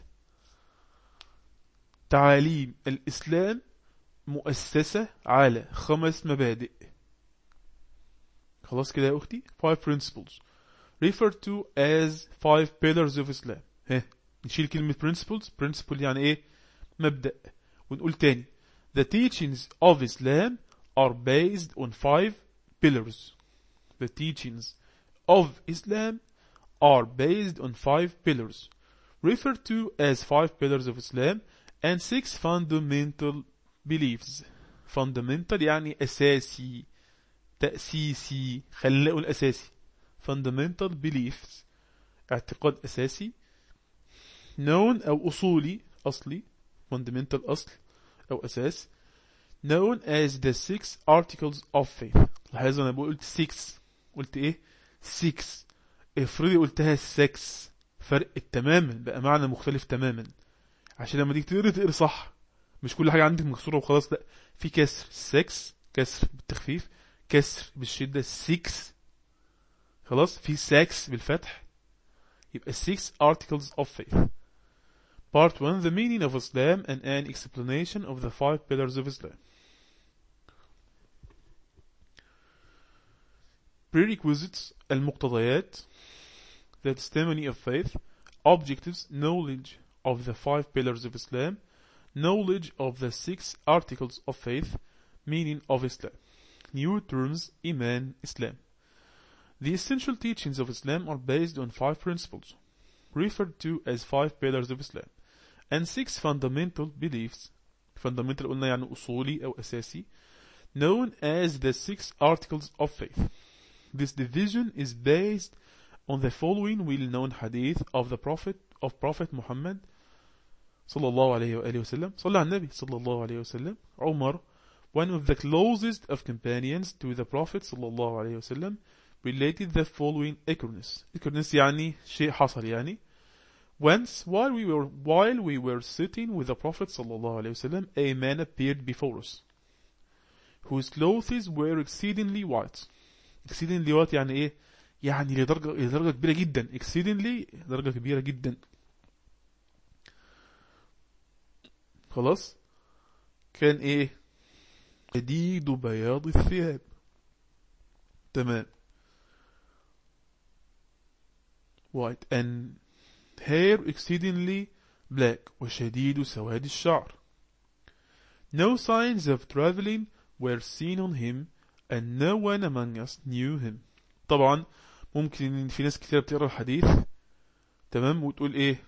تعاليم الإسلام مؤسسة على خمس مبادئ خلاص كده يا أختي five principles referred to as five pillars of Islam ها نشيل كلمة principles principle يعني ايه مبدأ ونقول تاني the teachings of Islam are based on five pillars the teachings of Islam are based on five pillars referred to as five pillars of Islam and six fundamental beliefs fundamental يعني أساسي تأسيسي خلينا نقول أساسي fundamental beliefs اعتقاد أساسي known أو أصولي أصلي fundamental أصل أو أساس known as the six articles of faith لاحظوا أنا بقول 6 قلت إيه 6 افرضي قلتها 6 فرق تماما بقى معنى مختلف تماما عشان لما تيجي تقري تقري صح مش كل حاجة عندك مكسورة وخلاص لا في كسر 6 كسر بالتخفيف كسر بالشدة 6 خلاص في 6 بالفتح يبقى 6 articles of faith Part 1 The meaning of Islam and an explanation of the five pillars of Islam Prerequisites المقتضيات The testimony of faith Objectives Knowledge of the five pillars of Islam Knowledge of the six articles of faith Meaning of Islam New terms Iman Islam The essential teachings of Islam are based on five principles referred to as five pillars of Islam and six fundamental beliefs fundamental قلنا يعني أصولي أو أساسي known as the six articles of faith this division is based on the following well-known hadith of the Prophet of Prophet Muhammad صلى الله عليه وآله وسلم صلى على النبي صلى الله عليه وسلم عمر one of the closest of companions to the Prophet صلى الله عليه وسلم related the following occurrence occurrence يعني شيء حصل يعني Once, while we were while we were sitting with the Prophet sallallahu alaihi wasallam, a man appeared before us, whose clothes were exceedingly white. Exceedingly white يعني ايه؟ يعني لدرجة لدرجة كبيرة جدا. Exceedingly درجة كبيرة جدا. خلاص؟ كان ايه؟ شديد بياض الثياب. تمام. White and hair exceedingly black وشديد سواد الشعر. No signs of traveling were seen on him and no one among us knew him. طبعا ممكن في ناس كتير بتقرا الحديث تمام وتقول ايه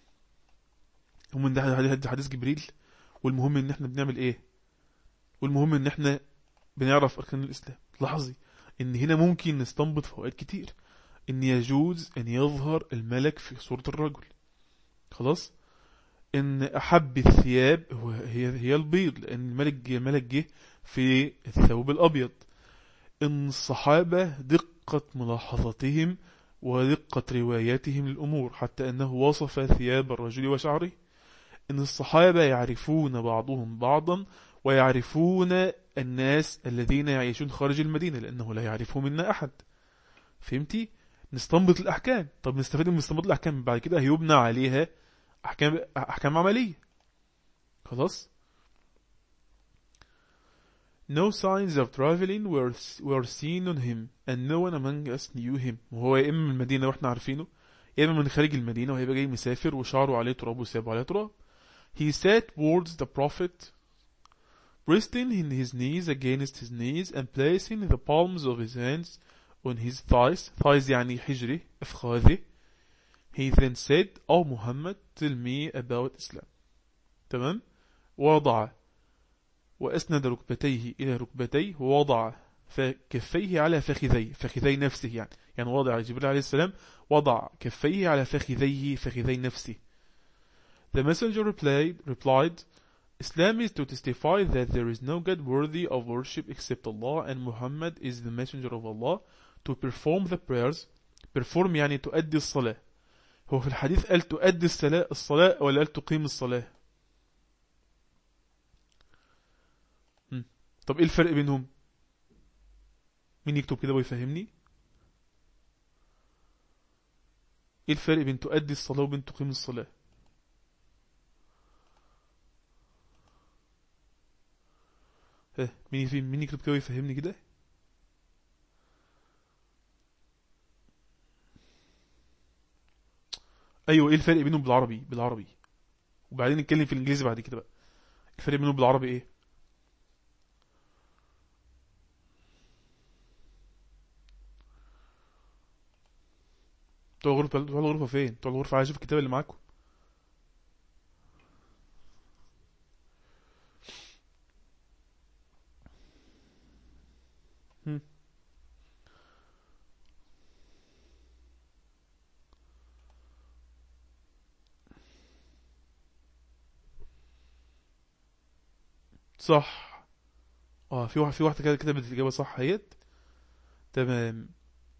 هم ده حديث جبريل والمهم ان احنا بنعمل ايه والمهم ان احنا بنعرف اركان الاسلام لاحظي ان هنا ممكن نستنبط فوائد كتير ان يجوز ان يظهر الملك في صورة الرجل خلاص ان احب الثياب هو هي هي البيض لان الملك جه ملك جه في الثوب الابيض ان الصحابة دقة ملاحظتهم ودقة رواياتهم للأمور حتى أنه وصف ثياب الرجل وشعره إن الصحابة يعرفون بعضهم بعضا ويعرفون الناس الذين يعيشون خارج المدينة لأنه لا يعرفه منا أحد فهمتي؟ نستنبط الأحكام طب نستفيد من استنباط الأحكام بعد كده هيبنى عليها أحكام, أحكام عملية خلاص No signs of traveling were, were seen on him and no one among us knew him وهو يا إما من المدينة وإحنا عارفينه يا إما من خارج المدينة وهيبقى جاي مسافر وشعره عليه تراب وسيابه عليه تراب He sat towards the prophet resting in his knees against his knees and placing the palms of his hands on his thighs thighs يعني حجره أفخاذه He then said Oh Muhammad tell me about Islam تمام وضع وأسند ركبتيه إلى ركبتيه ووضع كفيه على فخذيه فخذي نفسه يعني يعني وضع جبريل عليه السلام وضع كفيه على فخذيه فخذي نفسه The messenger replied, replied Islam is to testify that there is no God worthy of worship except Allah and Muhammad is the messenger of Allah to perform the prayers perform يعني تؤدي الصلاة هو في الحديث قال تؤدي الصلاة الصلاة ولا قال تقيم الصلاة طب ايه الفرق بينهم مين يكتب كده ويفهمني ايه الفرق بين تؤدي الصلاة وبين تقيم الصلاة ها مين مين يكتب كده ويفهمني كده ايوه ايه الفرق بينهم بالعربي بالعربي وبعدين نتكلم في الانجليزي بعد كده بقى الفرق بينهم بالعربي ايه بتوع الغرفة بتوع الغرفة فين بتوع الغرفة عايز اشوف الكتاب اللي معاكم هم. صح اه في واحد في واحدة كده كتبت الإجابة صح اهيت تمام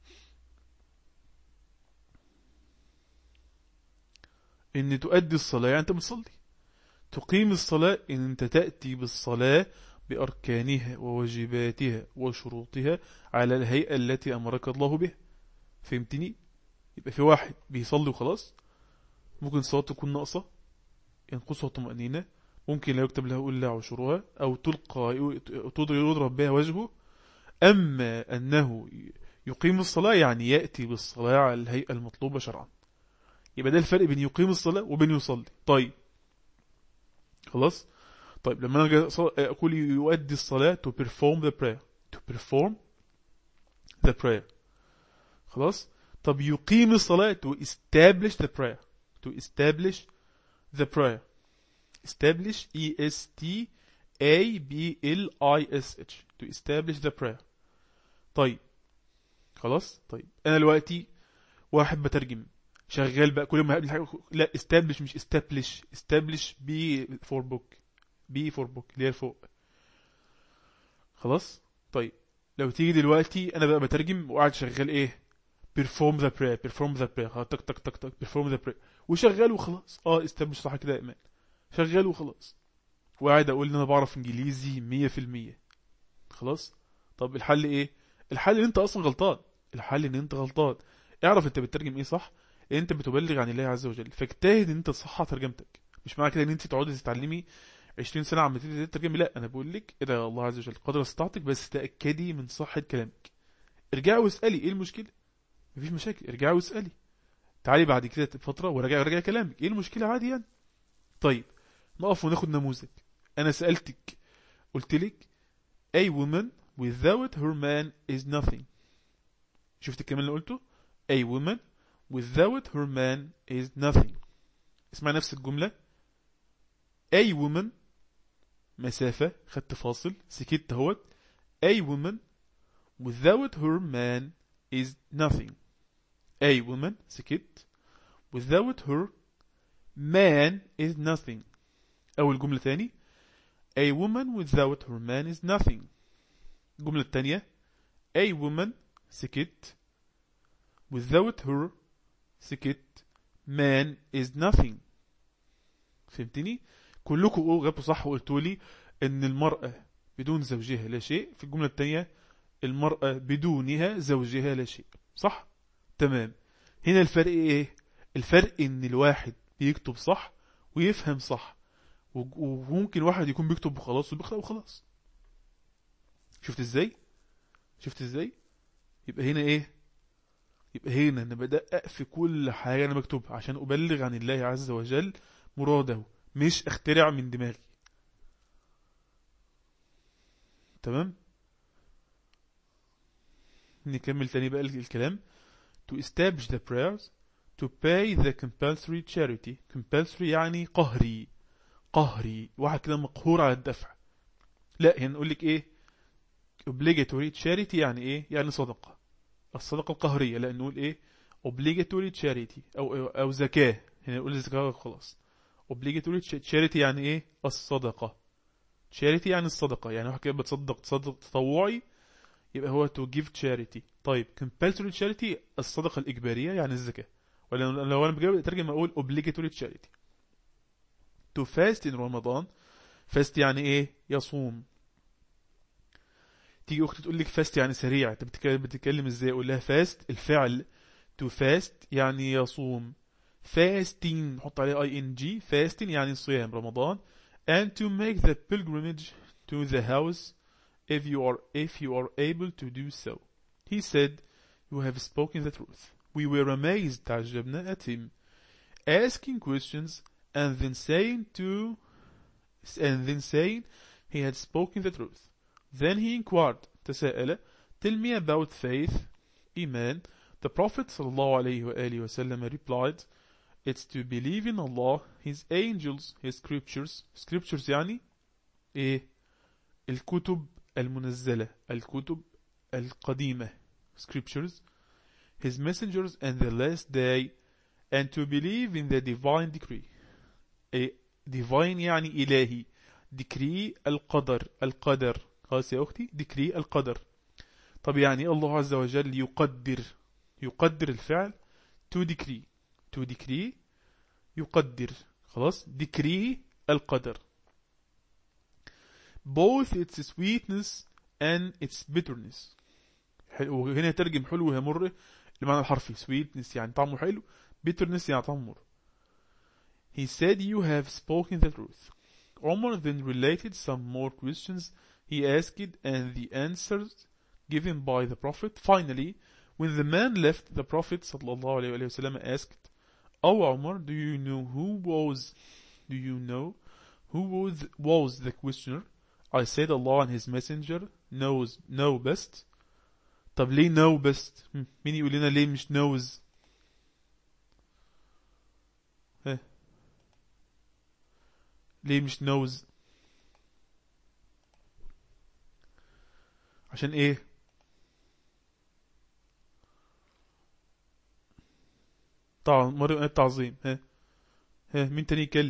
ان تؤدي الصلاة يعني انت بتصلي تقيم الصلاة ان انت تأتي بالصلاة بأركانها وواجباتها وشروطها على الهيئة التي أمرك الله بها فهمتني؟ يبقى في واحد بيصلي وخلاص ممكن الصلاة تكون ناقصة ينقصها طمأنينة ممكن لا يكتب له إلا عشرها أو تلقى يضرب بها وجهه أما أنه يقيم الصلاة يعني يأتي بالصلاة على الهيئة المطلوبة شرعا يبقى ده الفرق بين يقيم الصلاة وبين يصلي طيب خلاص طيب لما انا اقول يؤدي الصلاة to perform the prayer to perform the prayer خلاص طب يقيم الصلاة to establish the prayer to establish the prayer establish E S T A B L I S H to establish the prayer طيب خلاص طيب انا دلوقتي واحد بترجم شغال بقى كل ما هقابل حاجه لا establish مش establish establish بي فور بوك بي فور بوك اللي هي فوق خلاص طيب لو تيجي دلوقتي انا بقى بترجم وقاعد شغال ايه perform the prayer perform the prayer تك تك تك تك perform the prayer وشغال وخلاص اه establish صح كده يا ايمان شغال وخلاص وقاعد اقول ان انا بعرف انجليزي مية في المية خلاص طب الحل ايه الحل ان انت اصلا غلطان الحل ان انت غلطان اعرف انت بتترجم ايه صح انت بتبلغ عن الله عز وجل فاجتهد ان انت تصحح ترجمتك مش معنى كده ان انت تقعدي تتعلمي 20 سنه عم تترجمي لا انا بقول لك ادعي الله عز وجل قدر استطاعتك بس تاكدي من صحه كلامك ارجعي واسالي ايه المشكله مفيش مشاكل ارجعي واسالي تعالي بعد كده فتره وراجعي وراجعي كلامك ايه المشكله عادي يعني طيب نقف وناخد نموذج انا سالتك قلت لك a woman without her man is nothing شفت الكلام اللي قلته a woman without her man is nothing اسمع نفس الجملة a woman مسافة خدت فاصل سكت اهوت a woman without her man is nothing a woman سكت without her man is nothing أول جملة تاني a woman without her man is nothing الجملة التانية a woman سكت without her سكت man is nothing فهمتني كلكم جابوا صح وقلتوا لي ان المرأة بدون زوجها لا شيء في الجملة التانية المرأة بدونها زوجها لا شيء صح تمام هنا الفرق ايه الفرق ان الواحد بيكتب صح ويفهم صح وممكن واحد يكون بيكتب وخلاص وبيقرأ وخلاص شفت ازاي شفت ازاي يبقى هنا ايه يبقى هنا انا بدقق في كل حاجة انا بكتبها عشان ابلغ عن الله عز وجل مراده مش اخترع من دماغي تمام نكمل تاني بقى الكلام to establish the prayers to pay the compulsory charity compulsory يعني قهري قهري واحد كده مقهور على الدفع لا هنا نقول لك ايه obligatory charity يعني ايه يعني صدقة الصدقة القهرية لا نقول ايه obligatory charity او او زكاة هنا نقول زكاة خلاص obligatory charity يعني ايه الصدقة charity يعني الصدقة يعني واحد كده بتصدق تصدق تطوعي يبقى هو to give charity طيب compulsory charity الصدقة الإجبارية يعني الزكاة ولا لو أنا بجيب أترجم أقول obligatory charity to fast in رمضان fast يعني إيه يصوم تيجي أختي تقول لك fast يعني سريع أنت بتتكلم, بتتكلم إزاي أقول لها fast الفعل to fast يعني يصوم fasting نحط عليه ing fasting يعني صيام رمضان and to make the pilgrimage to the house if you are if you are able to do so. He said, You have spoken the truth. We were amazed تعجبنا at him asking questions and then saying to and then saying he had spoken the truth. Then he inquired, تساءل, tell me about faith, iman. The Prophet ﷺ replied, it's to believe in Allah, His angels, His scriptures. Scriptures يعني إيه؟ الكتب المنزلة, الكتب القديمة. Scriptures. His messengers and the last day and to believe in the divine decree a divine يعني إلهي decree القدر القدر خلاص يا أختي decree القدر طب يعني الله عز وجل يقدر يقدر الفعل to decree to decree يقدر خلاص decree القدر both its sweetness and its bitterness وهنا ترجم حلو وهي مر المعنى الحرفي sweetness يعني طعمه حلو bitterness يعني طعمه مر He said you have spoken the truth. Omar then related some more questions he asked and the answers given by the Prophet. Finally, when the man left, the Prophet وسلم, asked, Oh Omar, do you know who was, do you know who was, was the questioner? I said Allah and His Messenger knows, know best. طب ليه know best؟ مين يقول لنا ليه مش knows؟ ليه مش knows عشان ايه طبعا مريم التعظيم ها ها مين تاني يتكلم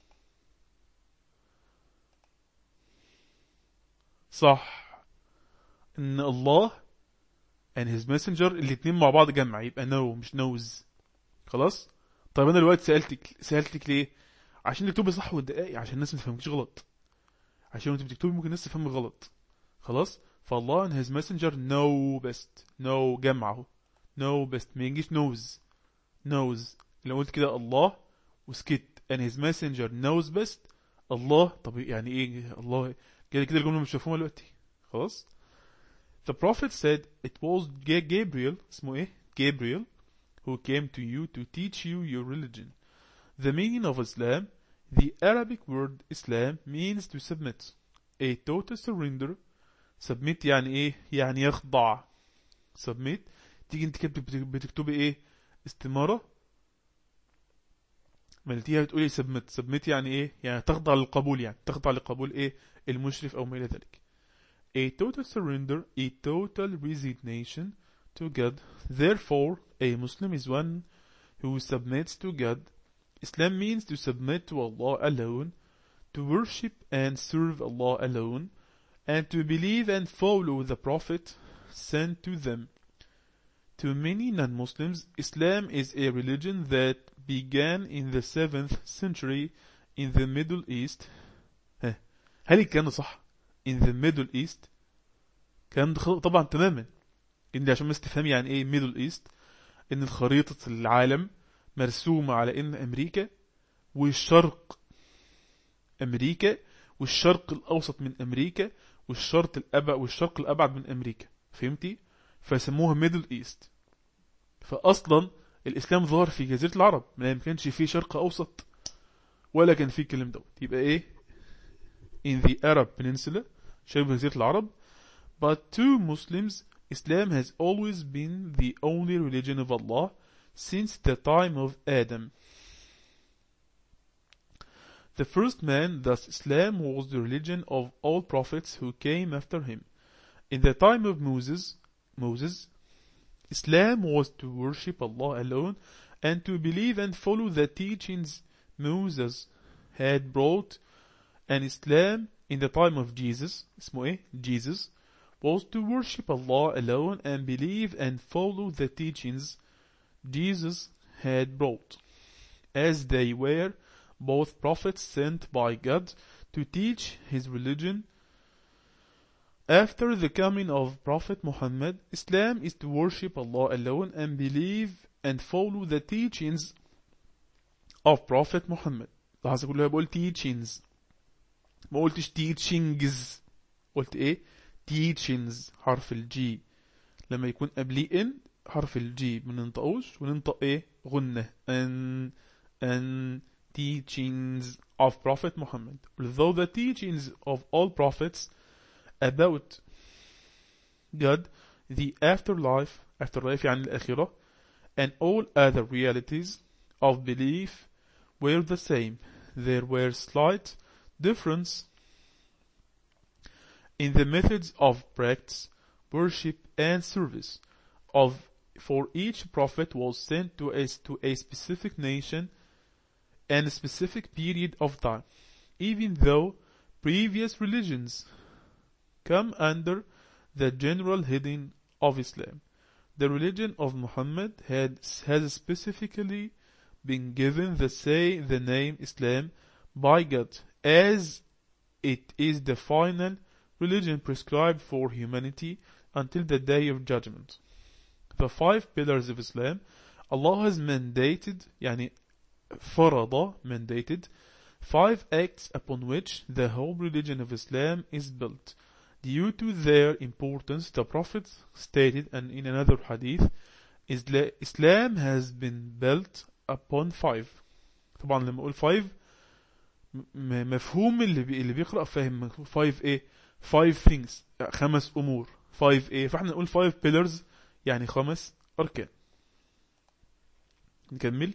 صح ان الله and his messenger الاتنين مع بعض جمع يبقى no مش knows خلاص طيب انا دلوقتي سألتك سألتك ليه عشان تكتبي صح والدقائق عشان الناس ما تفهمكش غلط عشان انت بتكتبي ممكن الناس تفهم غلط خلاص فالله and his messenger know best know جمعه know best ما يجيش knows knows لو قلت كده الله وسكت and his messenger knows best الله طب يعني ايه الله كده كده الجملة مش مفهومة دلوقتي خلاص The prophet said it was Gabriel اسمه ايه Gabriel who came to you to teach you your religion The meaning of Islam The Arabic word Islam means to submit a total surrender submit يعني ايه يعني يخضع submit تيجي انت كده بتكتبي ايه استمارة ملتيها بتقولي submit submit يعني ايه يعني تخضع للقبول يعني تخضع لقبول ايه المشرف او ما الى ذلك a total surrender a total resignation to God therefore a Muslim is one who submits to God Islam means to submit to Allah alone, to worship and serve Allah alone, and to believe and follow the Prophet sent to them. To many non-Muslims, Islam is a religion that began in the 7th century in the Middle East. هل الكلام صح؟ In the Middle East كان طبعا تماما إن عشان ما استفهم يعني ايه Middle East إن خريطة العالم مرسومة على ان امريكا والشرق امريكا والشرق الاوسط من امريكا والشرق الابعد والشرق الابعد من امريكا فهمتي فسموها ميدل ايست فاصلا الاسلام ظهر في جزيرة العرب ما كانش فيه شرق اوسط ولا كان فيه كلام دوت يبقى ايه in the Arab peninsula شبه جزيرة العرب but to Muslims Islam has always been the only religion of Allah since the time of Adam. The first man, thus Islam, was the religion of all prophets who came after him. In the time of Moses, Moses, Islam was to worship Allah alone and to believe and follow the teachings Moses had brought. And Islam, in the time of Jesus, Jesus, was to worship Allah alone and believe and follow the teachings Jesus had brought, as they were both prophets sent by God to teach his religion. After the coming of Prophet Muhammad, Islam is to worship Allah alone and believe and follow the teachings of Prophet Muhammad. لاحظ كلها بقول teachings ما قلتش teachings قلت ايه teachings حرف الجي لما يكون قبليه ان حرف الجي ما ننطقوش وننطق ايه غنة ان and teachings of Prophet Muhammad. Although the teachings of all prophets about God, the afterlife, afterlife يعني الآخرة, and all other realities of belief were the same. There were slight difference in the methods of practice, worship, and service of for each prophet was sent to a, to a specific nation and a specific period of time, even though previous religions come under the general heading of Islam. The religion of Muhammad had, has specifically been given the say the name Islam by God as it is the final religion prescribed for humanity until the day of judgment. The five pillars of Islam, Allah has mandated, yani farada, mandated, five acts upon which the whole religion of Islam is built. Due to their importance, the Prophet stated, and in another hadith, Islam has been built upon five. طبعا لما اقول five مفهوم اللي بي اللي بيقرأ فاهم five ايه five things خمس امور five ايه فاحنا نقول five pillars يعني خمس اركان نكمل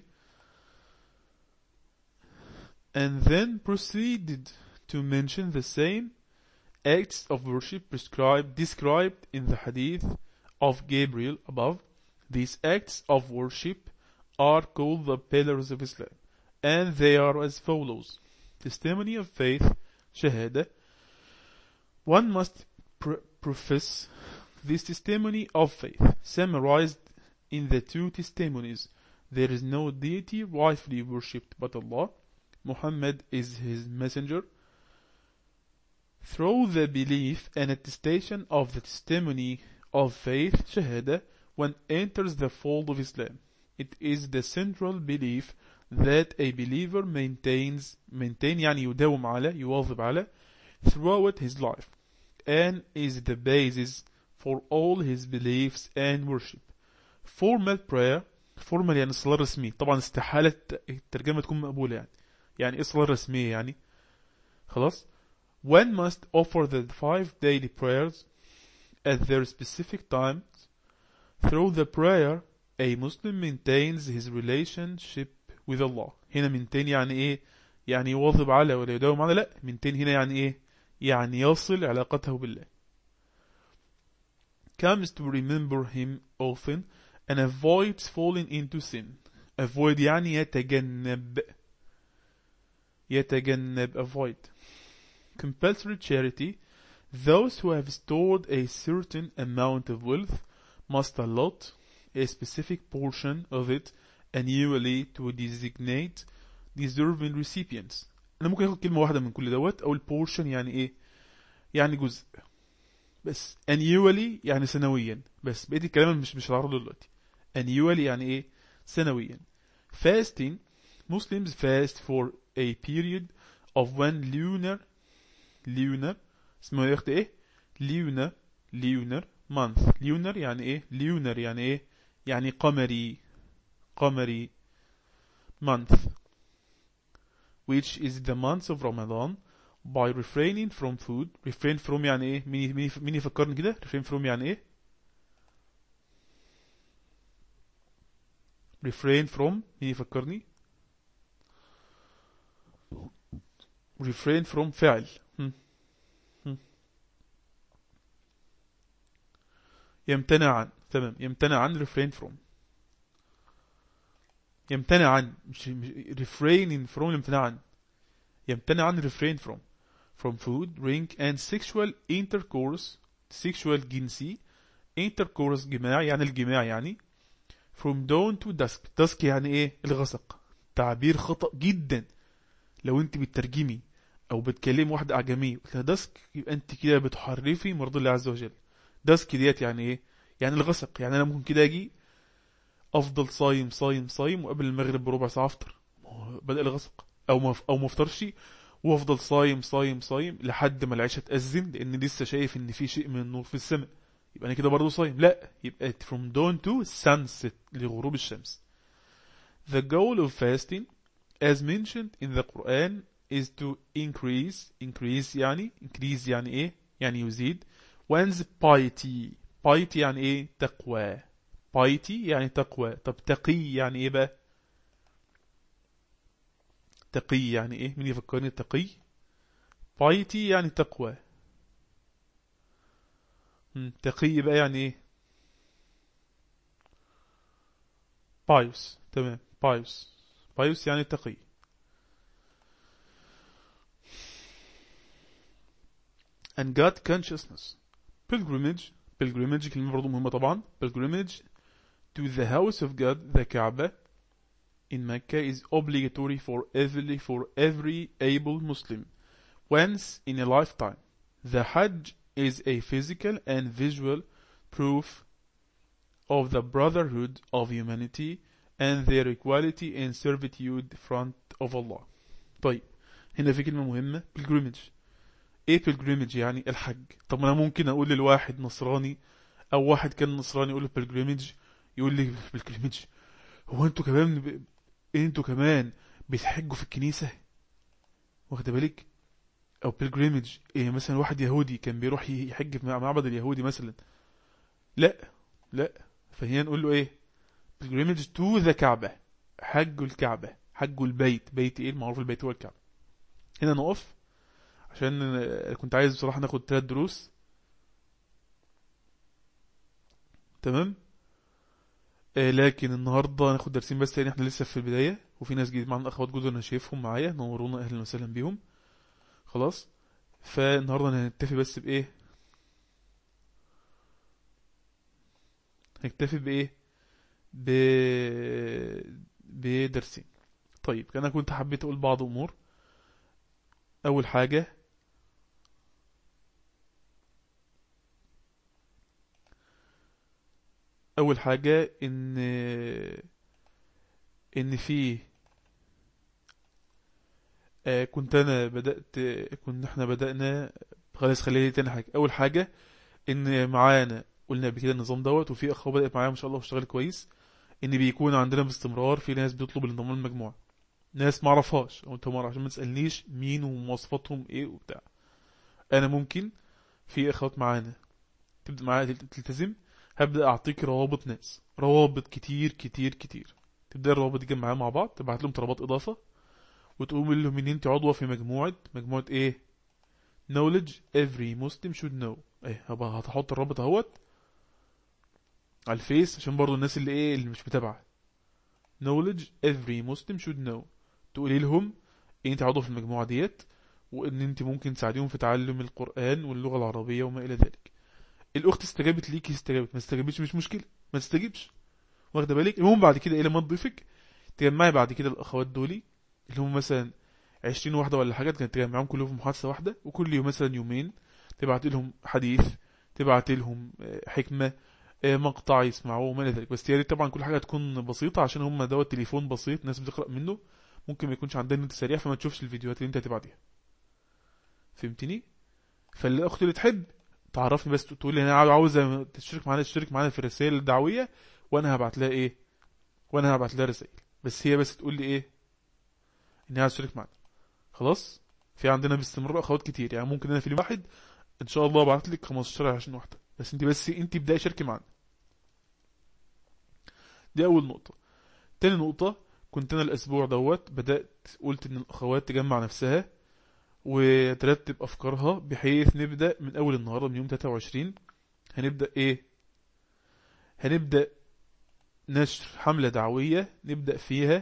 and then proceeded to mention the same acts of worship prescribed described in the hadith of Gabriel above these acts of worship are called the pillars of Islam and they are as follows testimony of faith shahada one must pr profess this testimony of faith summarized in the two testimonies there is no deity rightfully worshipped but Allah Muhammad is his messenger through the belief and attestation of the testimony of faith shahada one enters the fold of Islam it is the central belief that a believer maintains maintain يعني يداوم على يواظب على throughout his life and is the basis for all his beliefs and worship formal prayer formal يعني الصلاة الرسمية طبعا استحالة الترجمة تكون مقبولة يعني يعني ايه الصلاة الرسمية يعني خلاص one must offer the five daily prayers at their specific times through the prayer a Muslim maintains his relationship with Allah هنا maintain يعني ايه يعني يواظب على ولا يداوم على لا maintain هنا يعني ايه يعني يصل علاقته بالله comes to remember him often and avoids falling into sin avoid يعني يتجنب يتجنب avoid compulsory charity those who have stored a certain amount of wealth must allot a specific portion of it annually to designate deserving recipients انا ممكن اخد كلمة واحدة من كل دوت او portion يعني ايه يعني جزء بس annually يعني سنويا بس بقيت الكلام مش مش هعرضه دلوقتي annually يعني ايه سنويا fasting Muslims fast for a period of one lunar lunar اسمه يا اختي ايه lunar lunar month lunar يعني ايه lunar يعني ايه يعني قمري قمري month which is the month of Ramadan by refraining from food refrain from يعني ايه مين مين مين يفكرني كده refrain from يعني ايه refrain from مين يفكرني refrain from فعل هم. هم. يمتنع عن تمام يمتنع عن refrain from يمتنع عن مش, مش refraining from يمتنع عن يمتنع عن refrain from from food, drink and sexual intercourse sexual جنسي intercourse جماع يعني الجماع يعني from dawn to dusk dusk يعني ايه الغسق تعبير خطأ جدا لو انت بتترجمي او بتكلمي واحدة اعجمية قلت لها دسك يبقى انت كده بتحرفي مرض الله عز وجل دسك ديت يعني ايه يعني الغسق يعني انا ممكن كده اجي افضل صايم صايم صايم وقبل المغرب بربع ساعة افطر بدأ الغسق او ما او ما افطرش وافضل صايم صايم صايم لحد ما العشاء تأذن لان لسه شايف ان في شيء من النور في السماء يبقى انا كده برضه صايم لا يبقى from dawn to sunset لغروب الشمس the goal of fasting as mentioned in the Quran is to increase increase يعني increase يعني ايه يعني يزيد one's piety piety يعني ايه تقوى piety يعني تقوى طب تقي يعني ايه بقى تقي يعني ايه مين يفكرني تقي piety يعني تقوى تقي بقى يعني ايه pious تمام pious pious يعني تقي and God consciousness pilgrimage pilgrimage كلمة برضو مهمة طبعا pilgrimage to the house of God the Kaaba in Mecca is obligatory for every for every able Muslim once in a lifetime the Hajj is a physical and visual proof of the brotherhood of humanity and their equality and servitude front of Allah طيب هنا في كلمة مهمة pilgrimage ايه pilgrimage يعني الحج طب انا ممكن اقول للواحد نصراني او واحد كان نصراني يقول له pilgrimage يقول لي pilgrimage هو انتوا كمان ب... إيه انتوا كمان بتحجوا في الكنيسة واخد بالك او pilgrimage ايه مثلا واحد يهودي كان بيروح يحج في معبد اليهودي مثلا لا لا فهنا نقول له ايه pilgrimage to the كعبة حج الكعبة حج البيت بيت ايه المعروف البيت هو الكعبة هنا نقف عشان كنت عايز بصراحة ناخد ثلاث دروس تمام آه لكن النهاردة ناخد درسين بس لان احنا لسه في البداية وفي ناس جديد معنا اخوات جدد انا شايفهم معايا نورونا اهلا وسهلا بيهم خلاص فالنهاردة هنكتفي بس بايه هنكتفي بايه ب... بدرسين طيب انا كنت حبيت اقول بعض امور اول حاجة اول حاجة ان ان في آه كنت انا بدأت كنا احنا بدأنا خلاص خليني تاني حاجة اول حاجة ان معانا قلنا قبل كده النظام دوت وفي اخوة بدأت معايا ما شاء الله واشتغل كويس ان بيكون عندنا باستمرار في ناس بتطلب الانضمام للمجموعة ناس ما اعرفهاش او انت عشان ما تسالنيش مين ومواصفاتهم ايه وبتاع انا ممكن في اخوات معانا تبدا معايا تلتزم هبدا اعطيك روابط ناس روابط كتير كتير كتير تبدا الروابط دي معايا مع بعض تبعت لهم طلبات اضافه وتقول لهم ان انت عضوه في مجموعه مجموعه ايه knowledge every Muslim should know ايه هبقى هتحط الرابط اهوت على الفيس عشان برضو الناس اللي ايه اللي مش متابعه knowledge every Muslim should know تقولي لهم ان انت عضو في المجموعة ديت وان انت ممكن تساعديهم في تعلم القرآن واللغة العربية وما الى ذلك الاخت استجابت ليكي استجابت ما استجابتش مش مشكلة ما تستجيبش واخده بالك المهم بعد كده ايه لما تضيفك تجمعي بعد كده الاخوات دولي اللي هم مثلا 20 واحدة ولا حاجة كانت تجمعهم كلهم في محادثة واحدة وكل يوم مثلا يومين تبعت لهم حديث تبعت لهم حكمة مقطع يسمعوه وما الى ذلك بس يا ريت طبعا كل حاجة تكون بسيطة عشان هم دوت تليفون بسيط ناس بتقرأ منه ممكن ما يكونش عندنا نت سريع فما تشوفش الفيديوهات اللي انت هتبعتها فهمتني فالاخت اللي تحب تعرفني بس تقول لي انا عاوزه تشترك معانا تشترك معانا في الرسائل الدعويه وانا هبعت لها ايه وانا هبعت لها رسائل بس هي بس تقول لي ايه انها عايزه تشترك معانا خلاص في عندنا باستمرار اخوات كتير يعني ممكن انا في اليوم واحد ان شاء الله ابعت لك 15 20 واحده بس انت بس انت ابداي شاركي معانا دي اول نقطه تاني نقطه كنت انا الاسبوع دوت بدأت قلت ان الاخوات تجمع نفسها وترتب افكارها بحيث نبدأ من اول النهاردة من يوم 23 هنبدأ ايه هنبدأ نشر حملة دعوية نبدأ فيها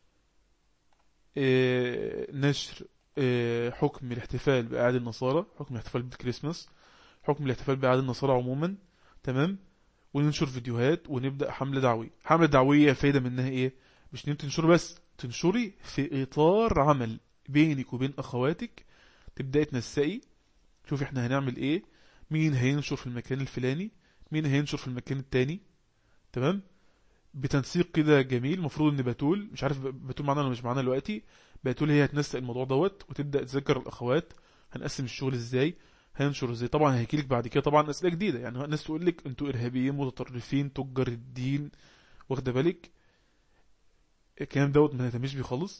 إيه نشر إيه حكم الاحتفال بأعياد النصارى حكم الاحتفال بالكريسماس حكم الاحتفال بأعياد النصارى عموما تمام وننشر فيديوهات ونبدأ حملة دعوية حملة دعوية فايدة منها ايه مش ان تنشري بس تنشري في اطار عمل بينك وبين اخواتك تبداي تنسقي شوف احنا هنعمل ايه مين هينشر في المكان الفلاني مين هينشر في المكان التاني تمام بتنسيق كده جميل المفروض ان بتول مش عارف بتول معانا ولا مش معانا دلوقتي بتول هي هتنسق الموضوع دوت وتبدا تذكر الاخوات هنقسم الشغل ازاي هينشر ازاي طبعا هيجي لك بعد كده طبعا اسئله جديده يعني الناس تقول لك انتوا ارهابيين متطرفين تجار الدين واخده بالك الكلام دوت ما نهتمش بيه خالص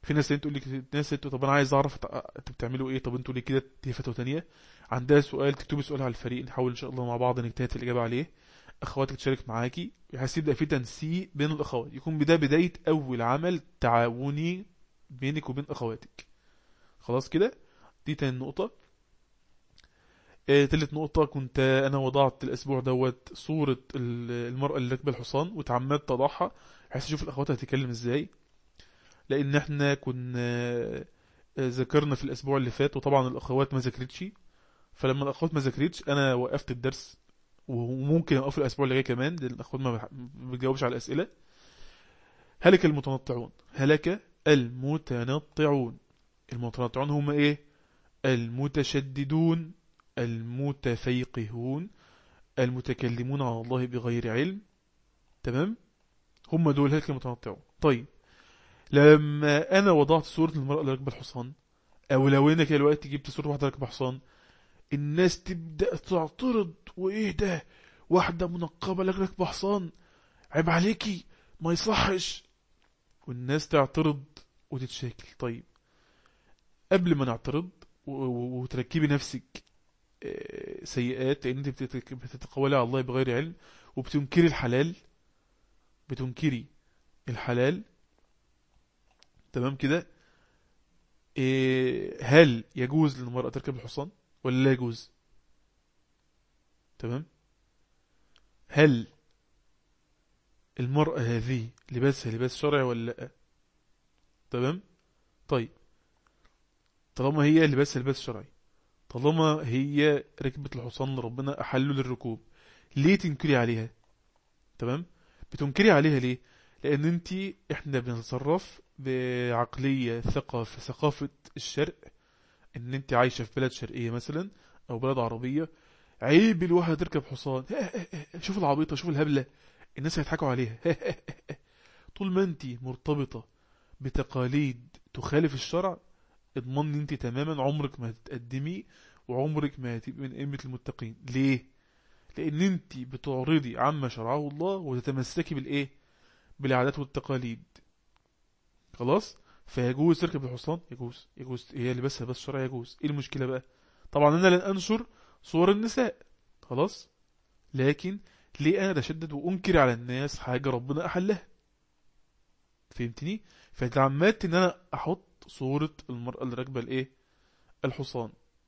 في ناس تقول لك ناس تقول طب انا عايز اعرف انتوا بتعملوا ايه طب انتوا ليه كده دي فتوى تانية عندها سؤال تكتبي سؤال على الفريق نحاول ان شاء الله مع بعض نجتهد في الاجابه عليه اخواتك تشارك معاكي بحيث يبدا في تنسيق بين الاخوات يكون بدا بدايه اول عمل تعاوني بينك وبين اخواتك خلاص كده دي تاني نقطه آه، تالت نقطة كنت أنا وضعت الأسبوع دوت صورة المرأة اللي راكبة الحصان وتعمدت أضعها بحيث أشوف الأخوات هتتكلم إزاي لأن إحنا كنا آه، ذكرنا في الأسبوع اللي فات وطبعا الأخوات ما ذاكرتش فلما الأخوات ما ذاكرتش أنا وقفت الدرس وممكن أوقف الأسبوع اللي جاي كمان لأن الأخوات ما بتجاوبش على الأسئلة هلك المتنطعون هلك المتنطعون المتنطعون هم إيه المتشددون المتفيقهون المتكلمون على الله بغير علم تمام هم دول هلك المتنطعون طيب لما انا وضعت صورة المرأة اللي راكبة الحصان او لو انك الوقت جبت صورة واحدة راكبة حصان الناس تبدأ تعترض وايه ده واحدة منقبة لك راكبة حصان عيب عليكي ما يصحش والناس تعترض وتتشاكل طيب قبل ما نعترض وتركبي نفسك آه، سيئات لان انت بتتقولي على الله بغير علم وبتنكري الحلال بتنكري الحلال تمام كده إيه هل يجوز للمرأة تركب الحصان ولا لا يجوز تمام هل المرأة هذه لباسها لباس شرعي ولا لا تمام طيب طالما هي لباسها لباس شرعي طالما هي ركبت الحصان اللي ربنا أحله للركوب ليه تنكري عليها تمام بتنكري عليها ليه لان انت احنا بنتصرف بعقلية ثقة في ثقافة الشرق ان انت عايشة في بلد شرقية مثلا او بلد عربية عيب الواحد تركب حصان شوف العبيطة شوف الهبلة الناس هيضحكوا عليها طول ما انت مرتبطة بتقاليد تخالف الشرع اضمني انت تماما عمرك ما هتتقدمي وعمرك ما هتبقي من ائمة المتقين ليه لان انت بتعرضي عما شرعه الله وتتمسكي بالايه بالعادات والتقاليد خلاص فيجوز تركب الحصان يجوز يجوز هي اللي بس بس شرع يجوز ايه المشكلة بقى طبعا انا لن انشر صور النساء خلاص لكن ليه انا اشدد وانكر على الناس حاجة ربنا احلها فهمتني فتعمدت ان انا احط صورة المرأة اللي راكبة الايه الحصان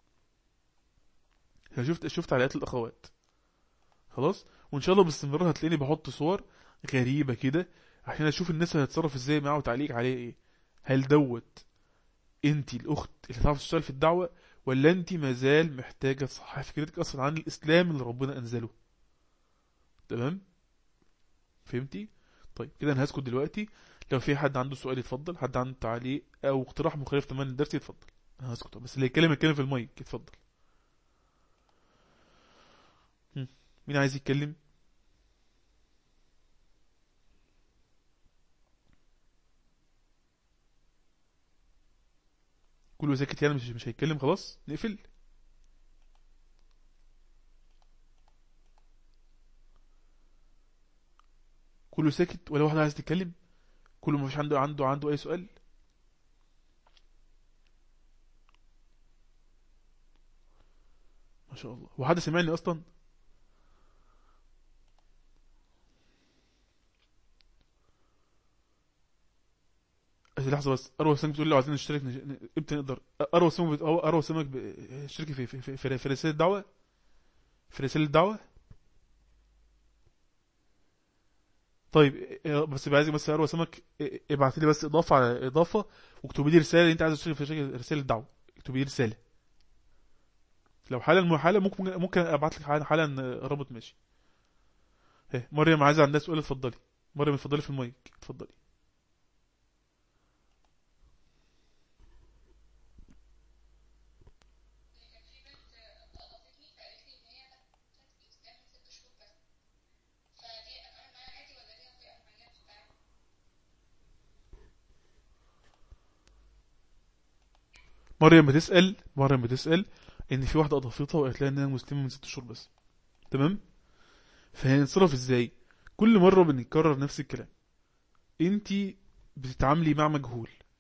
شفت شفت على الاخوات خلاص وان شاء الله باستمرار هتلاقيني بحط صور غريبة كده عشان اشوف الناس هتتصرف ازاي معاه وتعليق عليه ايه هل دوت انت الاخت اللي تعرف تشتغل في الدعوة ولا انت مازال محتاجة تصحح فكرتك اصلا عن الاسلام اللي ربنا انزله تمام فهمتي طيب كده انا هسكت دلوقتي لو في حد عنده سؤال يتفضل حد عنده تعليق او اقتراح مخالف تماما للدرس يتفضل انا هسكت بس اللي يتكلم يتكلم في المايك يتفضل مين عايز يتكلم كله ساكت يعني مش مش هيتكلم خلاص نقفل كله ساكت ولا واحد عايز تتكلم كله مفيش عنده عنده عنده اي سؤال ما شاء الله وحد سمعني اصلا لحظه بس اروى سمك بتقول لي عايزين نشترك امتى نقدر اروى سمك اروى سمك اشتركي في في في, في, في رساله الدعوه في رساله الدعوه طيب بس عايز بس اروى سمك ابعت لي بس اضافه على اضافه واكتبي لي رساله انت عايز تشترك في رساله الدعوه اكتبي لي رساله لو حالا حالا ممكن ممكن ابعت لك حالا حالا رابط ماشي مريم عايزه عندها سؤال اتفضلي مريم اتفضلي في المايك اتفضلي مريم بتسأل مريم بتسأل ان في واحدة اضافتها وقالت لها انها مسلمة من ست شهور بس تمام فهنصرف ازاي كل مرة بنكرر نفس الكلام انت بتتعاملي مع مجهول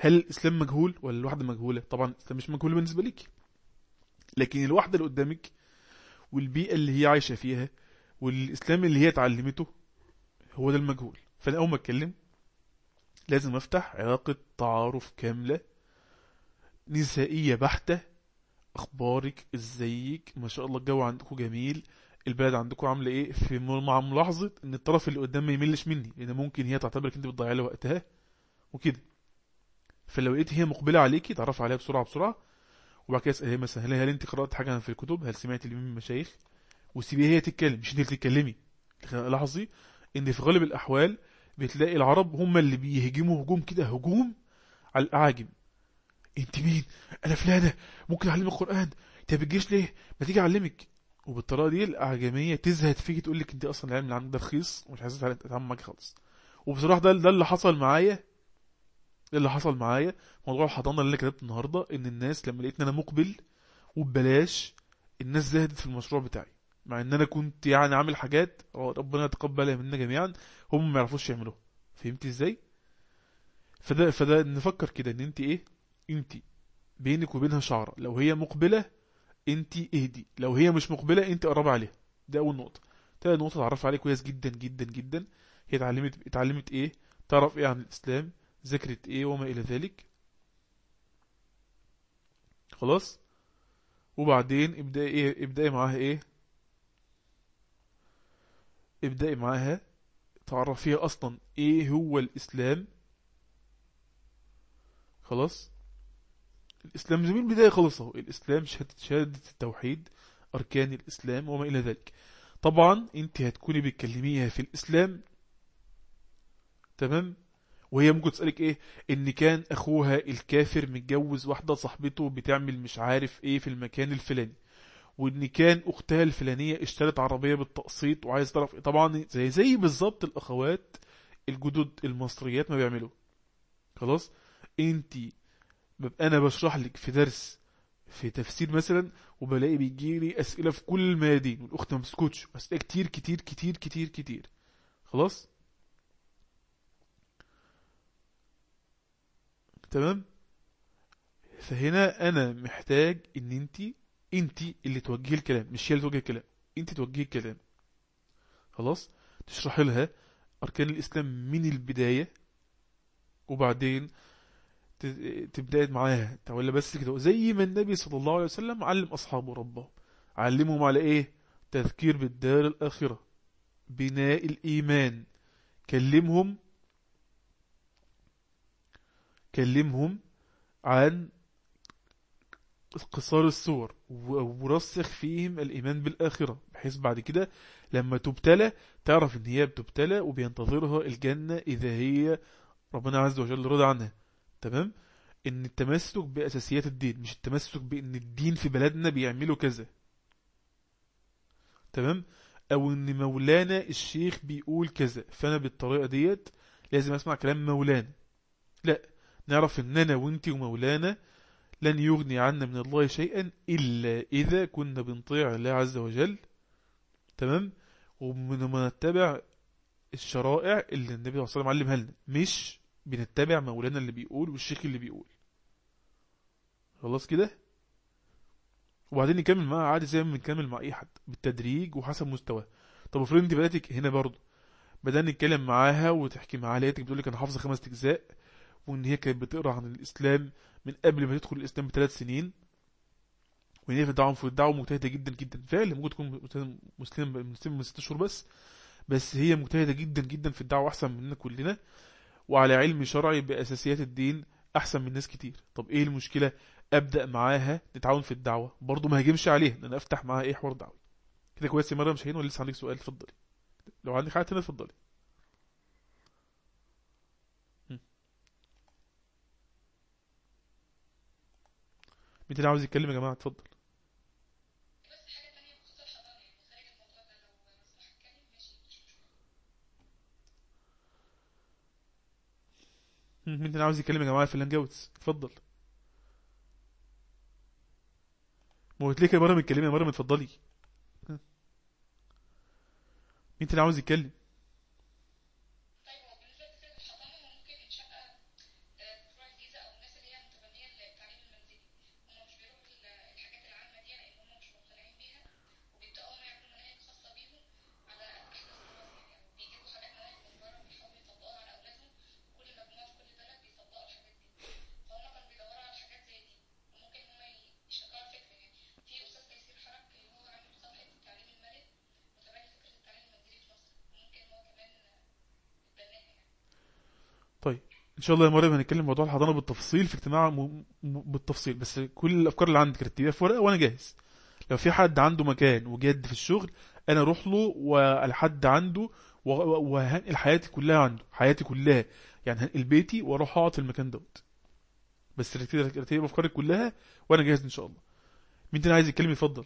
هل الاسلام مجهول ولا الواحده مجهوله طبعا الاسلام مش مجهول بالنسبه ليك لكن الواحده اللي قدامك والبيئه اللي هي عايشه فيها والاسلام اللي هي اتعلمته هو ده المجهول فانا اول ما اتكلم لازم افتح علاقه تعارف كامله نسائيه بحته اخبارك ازيك ما شاء الله الجو عندكم جميل البلد عندكم عامله ايه في مع ملاحظه ان الطرف اللي قدام ما يملش مني لان ممكن هي تعتبرك انت بتضيع لها وقتها وكده فلو لقيت هي مقبله عليكي تعرف عليها بسرعه بسرعه وبعد كده اسالها مثلا هل هل انت قرات حاجه في الكتب هل سمعت من المشايخ وسيبيها هي تتكلم مش انت اللي تتكلمي لاحظي ان في غالب الاحوال بتلاقي العرب هم اللي بيهجموا هجوم كده هجوم على الاعاجم انت مين انا فلانه ممكن اعلمك القران انت بتجيش ليه ما تيجي اعلمك وبالطريقه دي الاعجميه تزهد فيك تقول لك انت اصلا العلم اللي عندك ده رخيص ومش عايز تتعامل معاك خالص وبصراحه ده ده اللي حصل معايا ده اللي حصل معايا موضوع الحضانه اللي انا كتبته النهارده ان الناس لما لقيت ان انا مقبل وببلاش الناس زهدت في المشروع بتاعي مع ان انا كنت يعني عامل حاجات ربنا يتقبلها منا جميعا هم ما يعرفوش يعملوها فهمت ازاي فده فده نفكر كده ان انت ايه انت بينك وبينها شعره لو هي مقبله انت اهدي لو هي مش مقبله انت قرب عليها ده اول نقطه تاني نقطه تعرف عليه كويس جدا جدا جدا هي اتعلمت اتعلمت ايه تعرف ايه عن الاسلام ذكرت ايه وما الى ذلك خلاص وبعدين ابدأي ايه ابدأي معاها ايه ابدأي معاها تعرفيها اصلا ايه هو الاسلام خلاص الاسلام زي من البداية خلص اهو الاسلام شهادة, شهادة التوحيد اركان الاسلام وما الى ذلك طبعا انت هتكوني بتكلميها في الاسلام تمام وهي ممكن تسألك ايه ان كان اخوها الكافر متجوز واحدة صاحبته بتعمل مش عارف ايه في المكان الفلاني وان كان اختها الفلانية اشترت عربية بالتقسيط وعايز تعرف ايه طبعا زي زي بالظبط الاخوات الجدد المصريات ما بيعملوا خلاص انت ببقى انا بشرح لك في درس في تفسير مثلا وبلاقي بيجي لي اسئله في كل الميادين والاخت ما بتسكتش اسئله كتير كتير كتير كتير كتير خلاص تمام فهنا انا محتاج ان انت انت اللي توجهي الكلام مش هي اللي توجهي الكلام انت توجهي الكلام خلاص تشرحي لها اركان الاسلام من البدايه وبعدين تبدأ معاها ولا بس كده زي ما النبي صلى الله عليه وسلم علم أصحابه ربه علمهم على إيه تذكير بالدار الآخرة بناء الإيمان كلمهم كلمهم عن قصار الصور ورسخ فيهم الإيمان بالآخرة بحيث بعد كده لما تبتلى تعرف ان هي بتبتلى وبينتظرها الجنة إذا هي ربنا عز وجل رضى عنها تمام ان التمسك بأساسيات الدين مش التمسك بان الدين في بلدنا بيعملوا كذا تمام او ان مولانا الشيخ بيقول كذا فانا بالطريقة ديت لازم اسمع كلام مولانا لا نعرف ان انا وانتي ومولانا لن يغني عنا من الله شيئا إلا إذا كنا بنطيع الله عز وجل تمام ومن نتبع الشرائع اللي النبي صلى الله عليه وسلم علمها لنا مش بنتبع مولانا اللي بيقول والشيخ اللي بيقول خلاص كده وبعدين نكمل معاه عادي زي ما بنكمل مع اي حد بالتدريج وحسب مستواه طب افرض انت بداتك هنا برضه بدأنا نتكلم معاها وتحكي معاها لقيتك بتقول لك انا حافظه خمس اجزاء وان هي كانت بتقرا عن الاسلام من قبل ما تدخل الاسلام بثلاث سنين وان هي في الدعوه في الدعوه مجتهده جدا جدا فعلا ممكن تكون مسلم مسلم من ست شهور بس بس هي مجتهده جدا جدا في الدعوه احسن مننا كلنا وعلى علم شرعي بأساسيات الدين أحسن من ناس كتير طب إيه المشكلة أبدأ معاها نتعاون في الدعوة برضو ما هجمش عليها أن أنا أفتح معاها إيه حوار دعوي كده كويس يا مرة مش هين ولا لسه عندك سؤال اتفضلي لو عندك حاجة تانية اتفضلي مين اللي عاوز يتكلم يا جماعة اتفضل مين اللي عاوز يتكلم يا جماعه في الهانجاوتس اتفضل ما قلت لك يا مريم اتكلمي يا مريم اتفضلي مين اللي عاوز يتكلم ان شاء الله يا مريم هنتكلم موضوع الحضانه بالتفصيل في اجتماع م... م... بالتفصيل بس كل الافكار اللي عندك رتبيها في ورقه وانا جاهز لو في حد عنده مكان وجد في الشغل انا اروح له والحد عنده و- و- وهنقل حياتي كلها عنده حياتي كلها يعني هنقل بيتي واروح اقعد في المكان دوت بس رتبي رتبي افكارك كلها وانا جاهز ان شاء الله مين تاني عايز يتكلم يفضل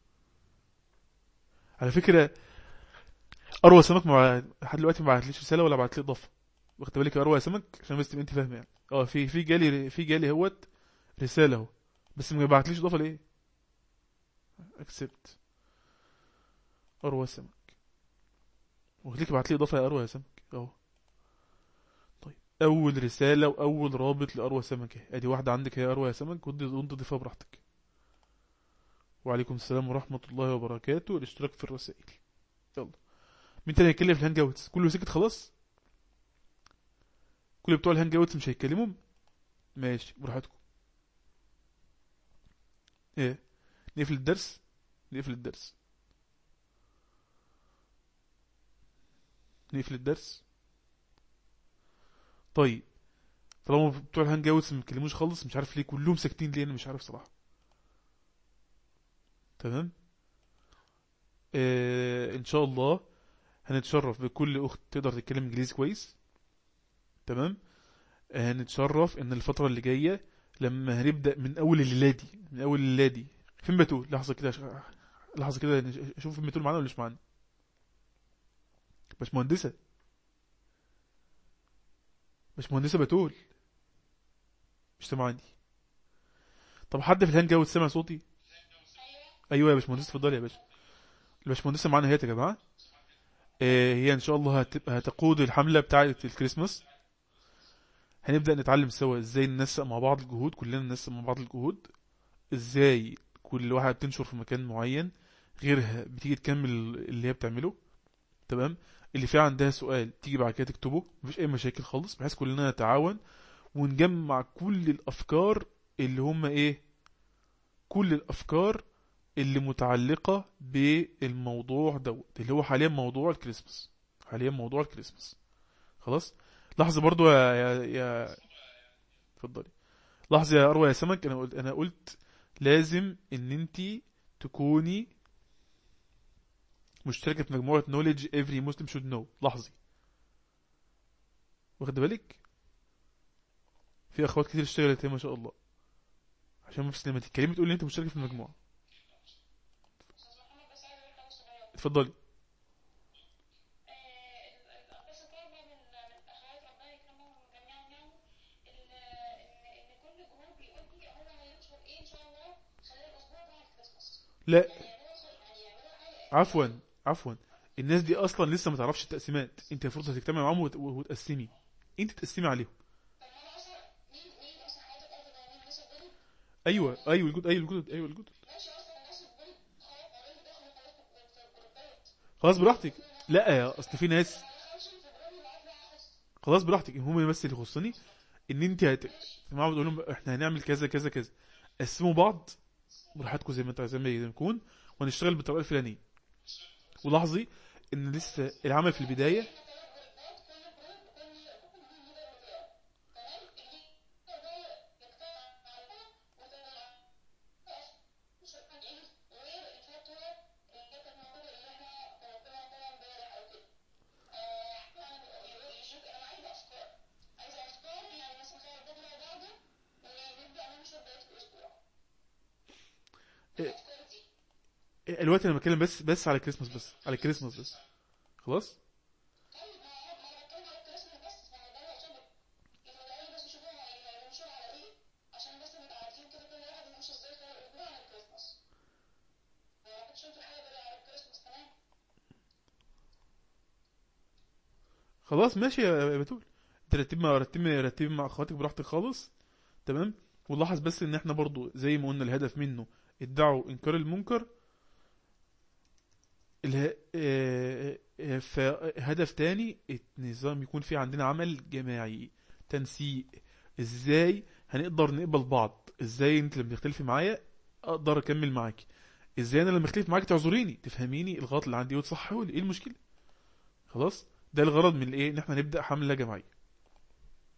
على فكره اروى سمك مع لحد دلوقتي ما بعتليش رساله ولا بعت لي اضافه واخد بالك يا اروى سمك عشان بس تبقى انت فاهمه يعني اه في في جالي في جالي اهوت رساله اهو بس ما بعتليش اضافه ليه اكسبت اروى سمك وخليك ابعت لي اضافه يا اروى يا سمك اهو طيب اول رساله واول رابط لاروى سمك اهي ادي واحده عندك يا اروى يا سمك وانت وانت ضيفها براحتك وعليكم السلام ورحمه الله وبركاته الاشتراك في الرسائل يلا مين تاني هيتكلم في الهانج اوتس كله سكت خلاص كل بتوع الهانج اوتس مش هيتكلموا ماشي براحتكم ايه نقفل الدرس نقفل الدرس نقفل الدرس طيب طالما بتوع الهانج اوتس ما بيتكلموش خالص مش عارف ليه كلهم ساكتين ليه انا مش عارف صراحه تمام آه ان شاء الله هنتشرف بكل اخت تقدر تتكلم انجليزي كويس تمام آه، هنتشرف ان الفتره اللي جايه لما هنبدا من اول الليله دي من اول الليله دي فين بتول لحظه كده عشان- لحظه كده نش- اشوف فين بتول معانا ولا مش معانا باشمهندسه باشمهندسه بتول مش سامعاني طب حد في الهانج اوت سمع صوتي ايوه يا باشمهندسه اتفضلي يا باشا الباشمهندسه معانا اهي يا جماعه آه، هي ان شاء الله هتبقى هتقود الحمله بتاعه الكريسماس هنبدا نتعلم سوا ازاي ننسق مع بعض الجهود كلنا ننسق مع بعض الجهود ازاي كل واحد تنشر في مكان معين غيرها بتيجي تكمل اللي هي بتعمله تمام اللي فيها عندها سؤال تيجي بعد كده تكتبه مفيش اي مشاكل خالص بحيث كلنا نتعاون ونجمع كل الافكار اللي هم ايه كل الافكار اللي متعلقة بالموضوع دوت اللي هو حاليا موضوع الكريسماس حاليا موضوع الكريسماس خلاص لحظة برضو يا يا يا اتفضلي لحظة يا أروى يا سمك أنا قلت أنا قلت لازم إن أنتي تكوني مشتركة في مجموعة knowledge every Muslim should know لحظي واخد بالك في أخوات كتير اشتغلت هي ما شاء الله عشان بس لما تتكلمي تقولي أنت مشتركة في المجموعة اتفضلي بس طالبة من من الأخوات ربنا يكرمهم جميعا يعني ال- إن إن كل جروب يقول لي هو هينشر إيه إن شاء الله خلال الأسبوع بعد الكريسماس لا يعني يعملوا خ- يعني يعملوا حاجة عفوا عفوا الناس دي اصلا لسه ما تعرفش التقسيمات انت المفروض هتجتمع معاهم وت- وتقسمي انت تقسمي عليهم طب ما أنا أصلا مين مين أصلا حياتك أفضل يعني مين الناس الجدد ايوه ايوه الجدد ايوه الجدد ايوه الجدد ماشي أصلا الناس الجدد خلاص عليهم دخلوا خلاص في في الجروبات خلاص براحتك لا يا اصل في ناس ما دخلش في جروب يبعت لي على خاص خلاص براحتك المهم بس اللي يخصني ان انت هت تجمعوا وتقول لهم احنا هنعمل كذا كذا كذا قسموا بعض براحتكم زي ما انت زي ما يكون ونشتغل بالطريقه الفلانيه ولاحظي ان لسه العمل في البدايه ثلاث جروبات كل جروب بكل بكل الليدر بتاعه تمام الليدر ده يقترح عليها وتبقى مش هتكون غير الفترة اللي كانت موجودة اللي احنا طلبناها طبعا امبارح او كده. آه، احنا يشوف انا عايزة افكار. عايزة افكار يعني مثلا خلال الجدول بعده ونبدأ ننشر بقية الاسبوع. إيه. الافكار دي. الوقت انا بتكلم بس بس على الكريسماس بس على الكريسماس بس خلاص طيب ما هو ما هو بتكلم على الكريسماس بس ما هو ده يعتبر يبقى بس يشوفوا هي- هينشروا على ايه عشان بس نبقى عارفين كده كل واحد يمشي ازاي خلال الاسبوع عن الكريسماس. ما كنتش انتوا حاجة بقى على الكريسماس تمام؟ خلاص ماشي يا بتول ترتب مع رتب رتب مع اخواتك براحتك خالص تمام ولاحظ بس ان احنا برضو زي ما قلنا الهدف منه ادعوا انكار المنكر اله... آه، آه، فهدف تاني النظام يكون في عندنا عمل جماعي تنسيق ازاي هنقدر نقبل بعض ازاي انت لما تختلفي معايا اقدر اكمل معاكي ازاي انا لما اختلف معاكي تعذريني تفهميني الغلط اللي عندي وتصححه لي ايه المشكله خلاص ده الغرض من الايه ان احنا نبدا حمله جماعيه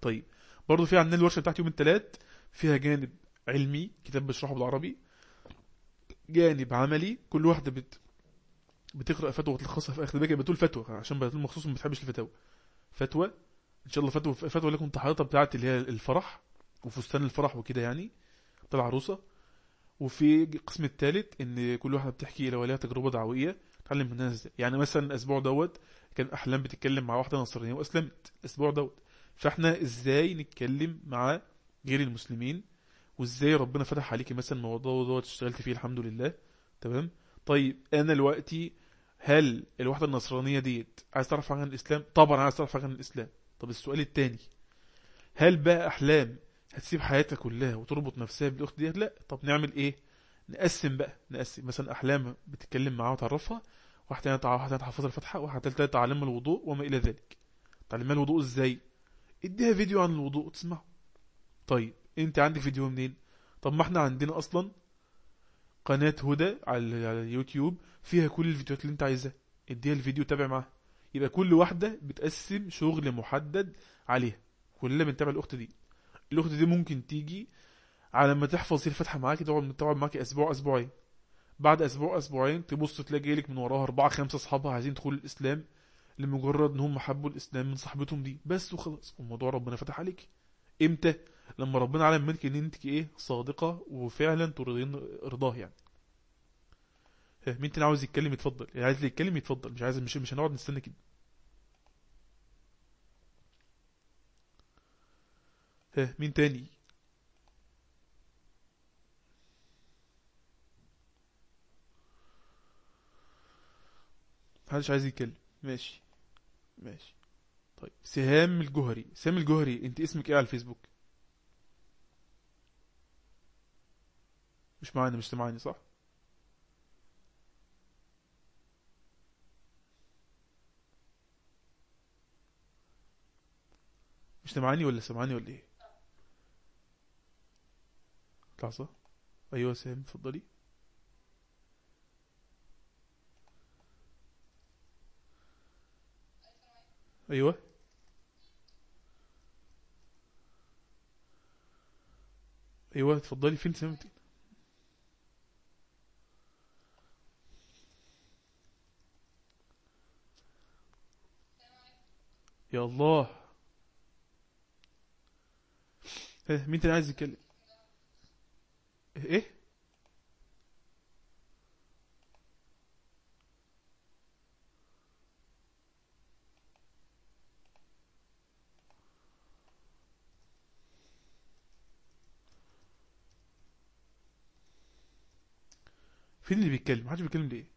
طيب برضو في عندنا الورشه بتاعت يوم الثلاث فيها جانب علمي كتاب بشرحه بالعربي جانب عملي كل واحده بت بتقرا فتوى وتلخصها في اخر بالك بتقول فتوى عشان بتقول مخصوص ما بتحبش الفتاوى فتوى ان شاء الله فتوى فتوى لكم كنت حاططها بتاعت اللي هي الفرح وفستان الفرح وكده يعني بتاع العروسه وفي القسم الثالث ان كل واحده بتحكي لو لها تجربه دعويه تعلم منها ازاي يعني مثلا الاسبوع دوت كان احلام بتتكلم مع واحده نصرانيه واسلمت الاسبوع دوت فاحنا ازاي نتكلم مع غير المسلمين وازاي ربنا فتح عليكي مثلا الموضوع دوت اشتغلت فيه الحمد لله تمام طيب انا دلوقتي هل الواحده النصرانيه ديت عايز تعرف حاجه عن الاسلام طبعا عايز تعرف حاجه عن الاسلام طب السؤال التاني هل بقى احلام هتسيب حياتها كلها وتربط نفسها بالاخت ديت لا طب نعمل ايه نقسم بقى نقسم مثلا احلام بتتكلم معاها وتعرفها واحده تانية تع- واحده تانية تحفظها الفاتحه واحده ثالثه تعلمها الوضوء وما الى ذلك تعلمها الوضوء ازاي اديها فيديو عن الوضوء وتسمعه طيب انت عندك فيديو منين طب ما احنا عندنا اصلا قناة هدى على على اليوتيوب فيها كل الفيديوهات اللي انت عايزها اديها الفيديو تابع معاها يبقى كل واحدة بتقسم شغل محدد عليها كلنا بنتابع الاخت دي الاخت دي ممكن تيجي على ما تحفظ الفتحة معاكي تقعد تقعد معاكي اسبوع اسبوعين بعد اسبوع اسبوعين تبص تلاقي جايلك من وراها اربعة خمسة اصحابها عايزين يدخلوا الاسلام لمجرد ان هم حبوا الاسلام من صاحبتهم دي بس وخلاص والموضوع ربنا فتح عليك امتى لما ربنا علم منك ان انت ايه صادقة وفعلا ترضين رضاه يعني ها، مين تاني عاوز يتكلم يتفضل اللي عايز يتكلم يتفضل مش عايز مش مش هنقعد نستنى كده ها مين تاني محدش عايز يتكلم ماشي ماشي طيب سهام الجوهري سهام الجوهري انت اسمك ايه على الفيسبوك مش معانا مش سامعاني صح مش سامعاني ولا سامعاني ولا ايه لحظة ايوه سام اتفضلي ايوه ايوه اتفضلي فين سمتي يا الله ايه مين تاني عايز يتكلم ايه فين اللي بيتكلم محدش بيتكلم ليه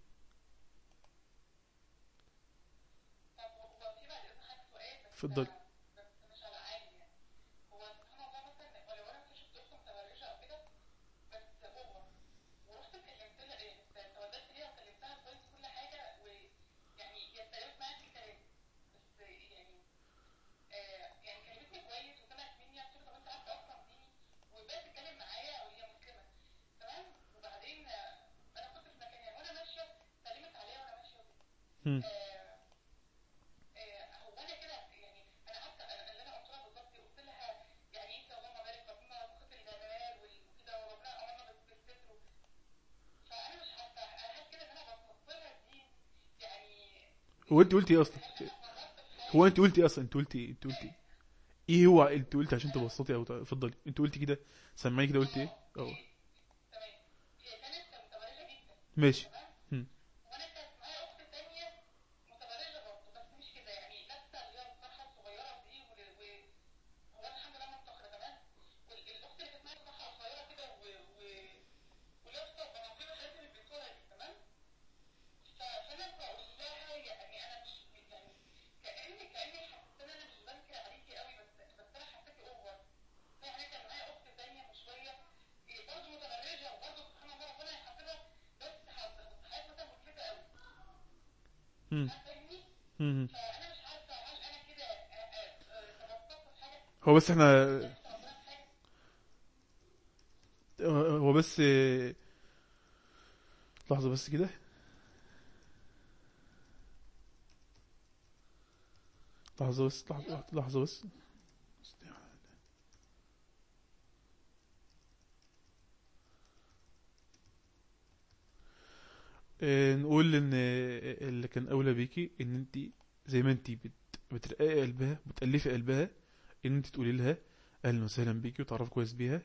طب هو في بعد اذن حضرتك سؤال بس اتفضل بس مش على عادي يعني هو سبحان الله مثلا ولو انا كنت شفت اخت متبرجه او كده بس اوفر ورحت كلمت لها ايه توددت ليها وكلمتها كويس كل حاجه ويعني هي اتكلمت معايا في الكلام بس يعني آه يعني كلمتني كويس وسمعت مني قلت لها طب انت عارفه اصلا ديني وبقت تتكلم معايا وهي مسلمه تمام وبعدين آه، انا كنت في مكان يعني وانا ماشيه سلمت عليها وانا ماشيه وكده هم. آه، آه، هو انا كده يعني انا قعدت أنا- اللي انا قلت لها بالظبط قلت لها يعني انت اللهم بارك ربنا خط الجمال وكده وربنا امرنا بالستر فانا مش عارفه انا حاسه كده ان انا بصفت لها الدين يعني هو انت قلتي ايه اصلا هل انا فرطت في حاجه هو انت قلتي ايه اصلا انت قلتي ايه انت قلتي ايه ايه هو انت قلتي عشان تبسطي او اتفضلي انت قلتي كده سمعي كده قلتي ايه اه تمام هي كانت متبرجه جدا ماشي تمام هم. وانا كانت معايا اخت تانية متبرجه برضه بس مش كده يعني لابسه اللي هي الطرحه الصغيره دي وال- و هو انا الحمد لله مفتخره تمام والاخت اللي كانت معايا الطرحه قصيره كده و و ولابسه بناطيل الحاجات اللي بيلبسوها دي تمام ف- فانا بقول لها يعني انا مش يعني كاني كاني حسيت ان انا مش بنكر عليكي قوي بس بس انا حسيتي اوفر يعني كان معايا اخت تانية من شويه إيه، برضه متبرجه وبرضه سبحان الله ربنا يحاسبها بس حاسه حياتها ملفتة قوي هم. فاهمني هم. فانا مش عارفه هل انا كده آه، آه، آه، تبسطت في حاجه هو بس احنا لبست ربنا في حاجه هو بس لحظة بس كده لحظة بس لحظة, لحظة بس آه، نقول ان آه، اللي كان اولى بيكي ان انت زي ما انت بت... بترققي قلبها بتألفي قلبها ان انت تقولي لها اهلا وسهلا بيكي وتعرف كويس بيها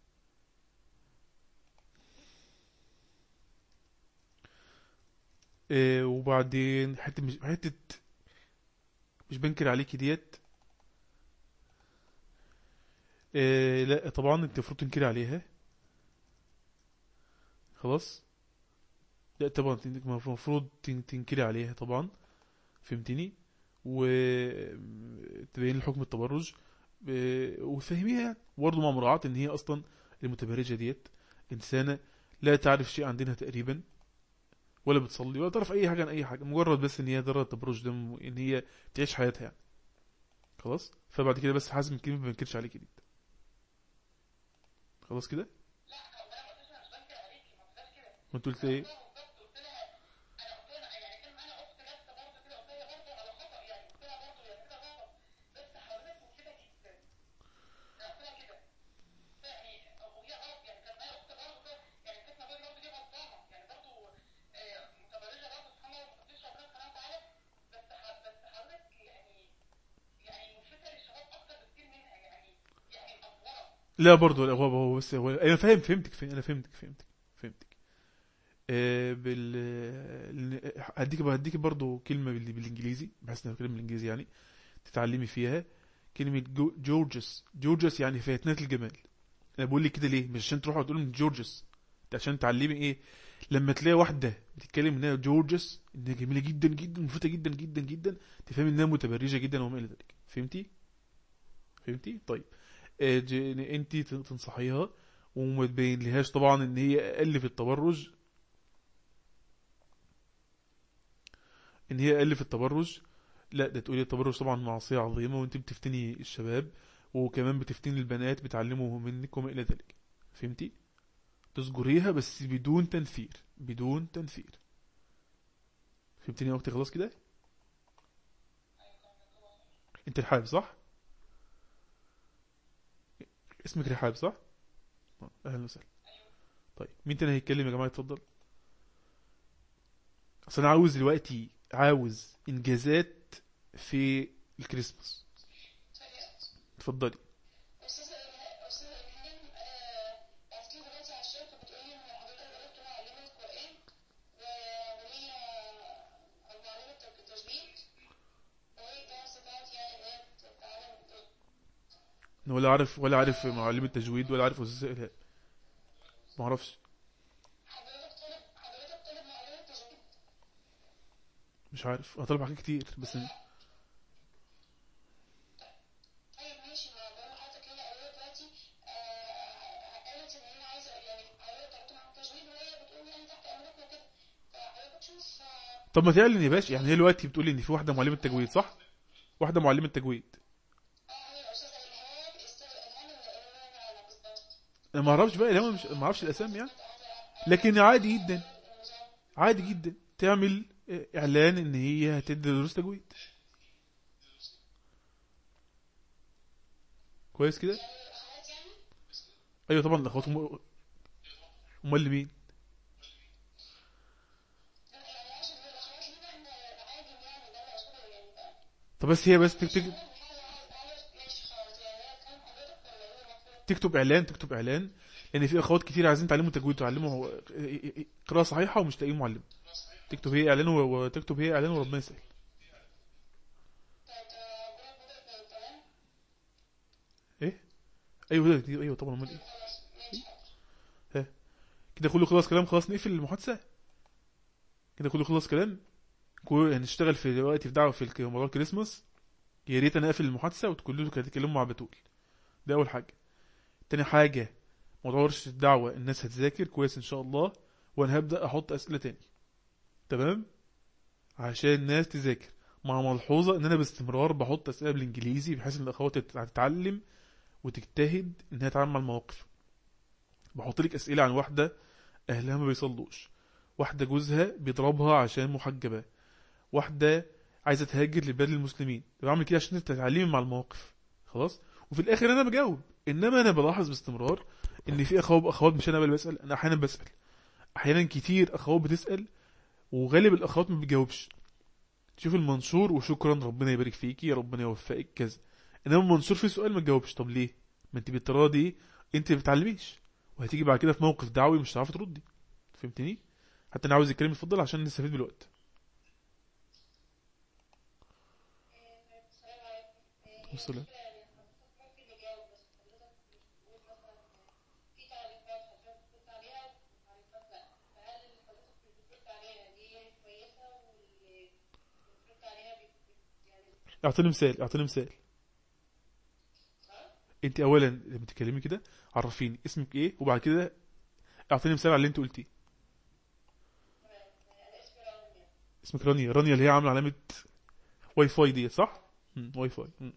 آه، وبعدين حته مش حته مش بنكر عليكي ديت آه، لا طبعا انت المفروض تنكري عليها خلاص لا طبعا انت المفروض تن- تنكري عليها طبعا فهمتني وتبين الحكم التبرج ب- وتفهميها يعني برضه مع مراعاة ان هي اصلا المتبرجة ديت انسانة لا تعرف شيء عن دينها تقريبا ولا بتصلي ولا تعرف اي حاجة عن اي حاجة مجرد بس ان هي درجة تبرج ده ان هي تعيش حياتها يعني خلاص فبعد كده بس حازم كلمة ما بنكرش عليك دي خلاص كده ما انت قلت ايه لا برضه لا هو هو بس هو انا فاهم فهمتك فهم انا فهمتك فهمتك فهمتك آه بال ال- هديك هديك برضه كلمه بال... بالانجليزي بحيث اني بتكلم بالانجليزي يعني تتعلمي فيها كلمه جو... جورجس جورجس يعني فاتنات الجمال انا بقول لك كده ليه مش عشان تروحوا تقولوا من جورجس ده عشان تعلمي ايه لما تلاقي واحده بتتكلم انها جورجس انها جميله جدا جدا مفيده جدا جدا جدا تفهمي انها متبرجه جدا وما الى ذلك فهمتي فهمتي طيب آه، ج- إن انت تنصحيها وما تبين لهاش طبعا ان هي اقل في التبرج ان هي اقل في التبرج لا ده تقولي التبرج طبعا معصية عظيمة وانت بتفتني الشباب وكمان بتفتني البنات بتعلموا منك وما الى ذلك فهمتي تذكريها بس بدون تنفير بدون تنفير فهمتني يا اختي خلاص كده انت رحاب صح اسمك رحاب صح آه، اهلا وسهلا طيب مين تاني هيتكلم يا جماعه اتفضل اصل انا عاوز دلوقتي عاوز انجازات في الكريسماس اتفضلي أستاذة إلهام أستاذة إلهام آه، بعت لي دلوقتي على الشات وبتقولي إن حضرتك قلت معلمة قرآن و- وهي معلمة التجويد وهي كمان استطاعت يعني إن هي تتعلم أنا ولا عارف ولا عارف معلم التجويد ولا عارف استاذ الهام ما اعرفش حضرتك طالب حضرتك طالب معلمة تجويد مش عارف انا طالب حاجات كتير بس طيب ماشي ما بقول لحضرتك هي قالت دلوقتي آه، قالت إن هي عايزة يعني حضرتك طلبت معاها التجويد وهي بتقول يعني تحت أمرك وكده فحضرتك شوف آه، طب ما تعلن يا باشا يعني هي دلوقتي بتقولي ان في واحده معلمه تجويد صح واحده معلمه تجويد اه هي أستاذة إلهام أستاذة إلهام اللي اللي أنا بالظبط انا ما اعرفش بقى الهام مش ما اعرفش الاسامي يعني لكن عادي جدا عادي جدا تعمل آه، اعلان ان هي هتدي دروس تجويد كويس كده الأخوات يعني ايوه طبعا الاخوات هم امال اللي مين يعني عشان الأخوات لينا إن عادي يعني ده اللي أقصده يعني بقى طب بس هي بس تكتب ماشي خالص يعني هي كلام حضرتك ولا هي المفروض تكتب اعلان تكتب اعلان لان في اخوات كتير عايزين يتعلموا تجويد ويتعلموا قراءه صحيحه ومش لاقيين معلم تكتب هي اعلان و- وتكتب هي اعلان وربنا يسهل بتاعت بلاد بدر تمام ايه ايوه ده ايوه طبعا امال ايه خلاص ماشي حاضر كده كله خلاص كلام خلاص نقفل المحادثه كده كله خلاص كلام كو- هنشتغل في دلوقتي في دعوه في الك- موضوع الكريسماس يا ريت انا اقفل المحادثه وتكونوا تتكلموا مع بتول ده اول حاجه تاني حاجه موضوع ورشه الدعوه الناس هتذاكر كويس ان شاء الله وانا هبدا احط اسئله تاني تمام عشان الناس تذاكر مع ملحوظه ان انا باستمرار بحط اسئله بالانجليزي بحيث ان الاخوات تت- تتعلم وتجتهد انها تتعامل مع المواقف بحط لك اسئله عن واحده اهلها ما بيصلوش واحده جوزها بيضربها عشان محجبه واحده عايزه تهاجر لبلاد المسلمين بعمل كده عشان تتعلمي مع المواقف خلاص وفي الاخر انا بجاوب انما انا بلاحظ باستمرار ان في اخوات اخوات مش انا اللي بسال انا احيانا بسال احيانا كتير اخوات بتسال وغالب الاخوات ما بتجاوبش تشوف المنشور وشكرا ربنا يبارك فيكي ربنا يوفقك كذا انما المنشور فيه سؤال ما تجاوبش طب ليه ما انت بالطريقه دي انت ما بتتعلميش وهتيجي بعد كده في موقف دعوي مش هتعرفي تردي فهمتني حتى انا عاوز يتكلم يتفضل عشان نستفيد بالوقت السلام عليكم آه، والسلام. المشكلة يعني حضرتك ممكن نجاوب بس حضرتك مش بتقول مثلا في تعريفات حضرتك بتقول عليها وتعريفات لا فهل اللي حضرتك مش بترد عليها دي كويسة واللي بترد عليها بت- بت- يعني اعطيني مثال اعطيني مثال انت اولا لما تتكلمي كده عرفيني اسمك ايه وبعد كده اعطيني مثال على اللي انت قلتيه أنا اسمي رانيا اسمك رانيا رانيا اللي هي عامله علامه واي فاي دي صح مم، واي فاي مم.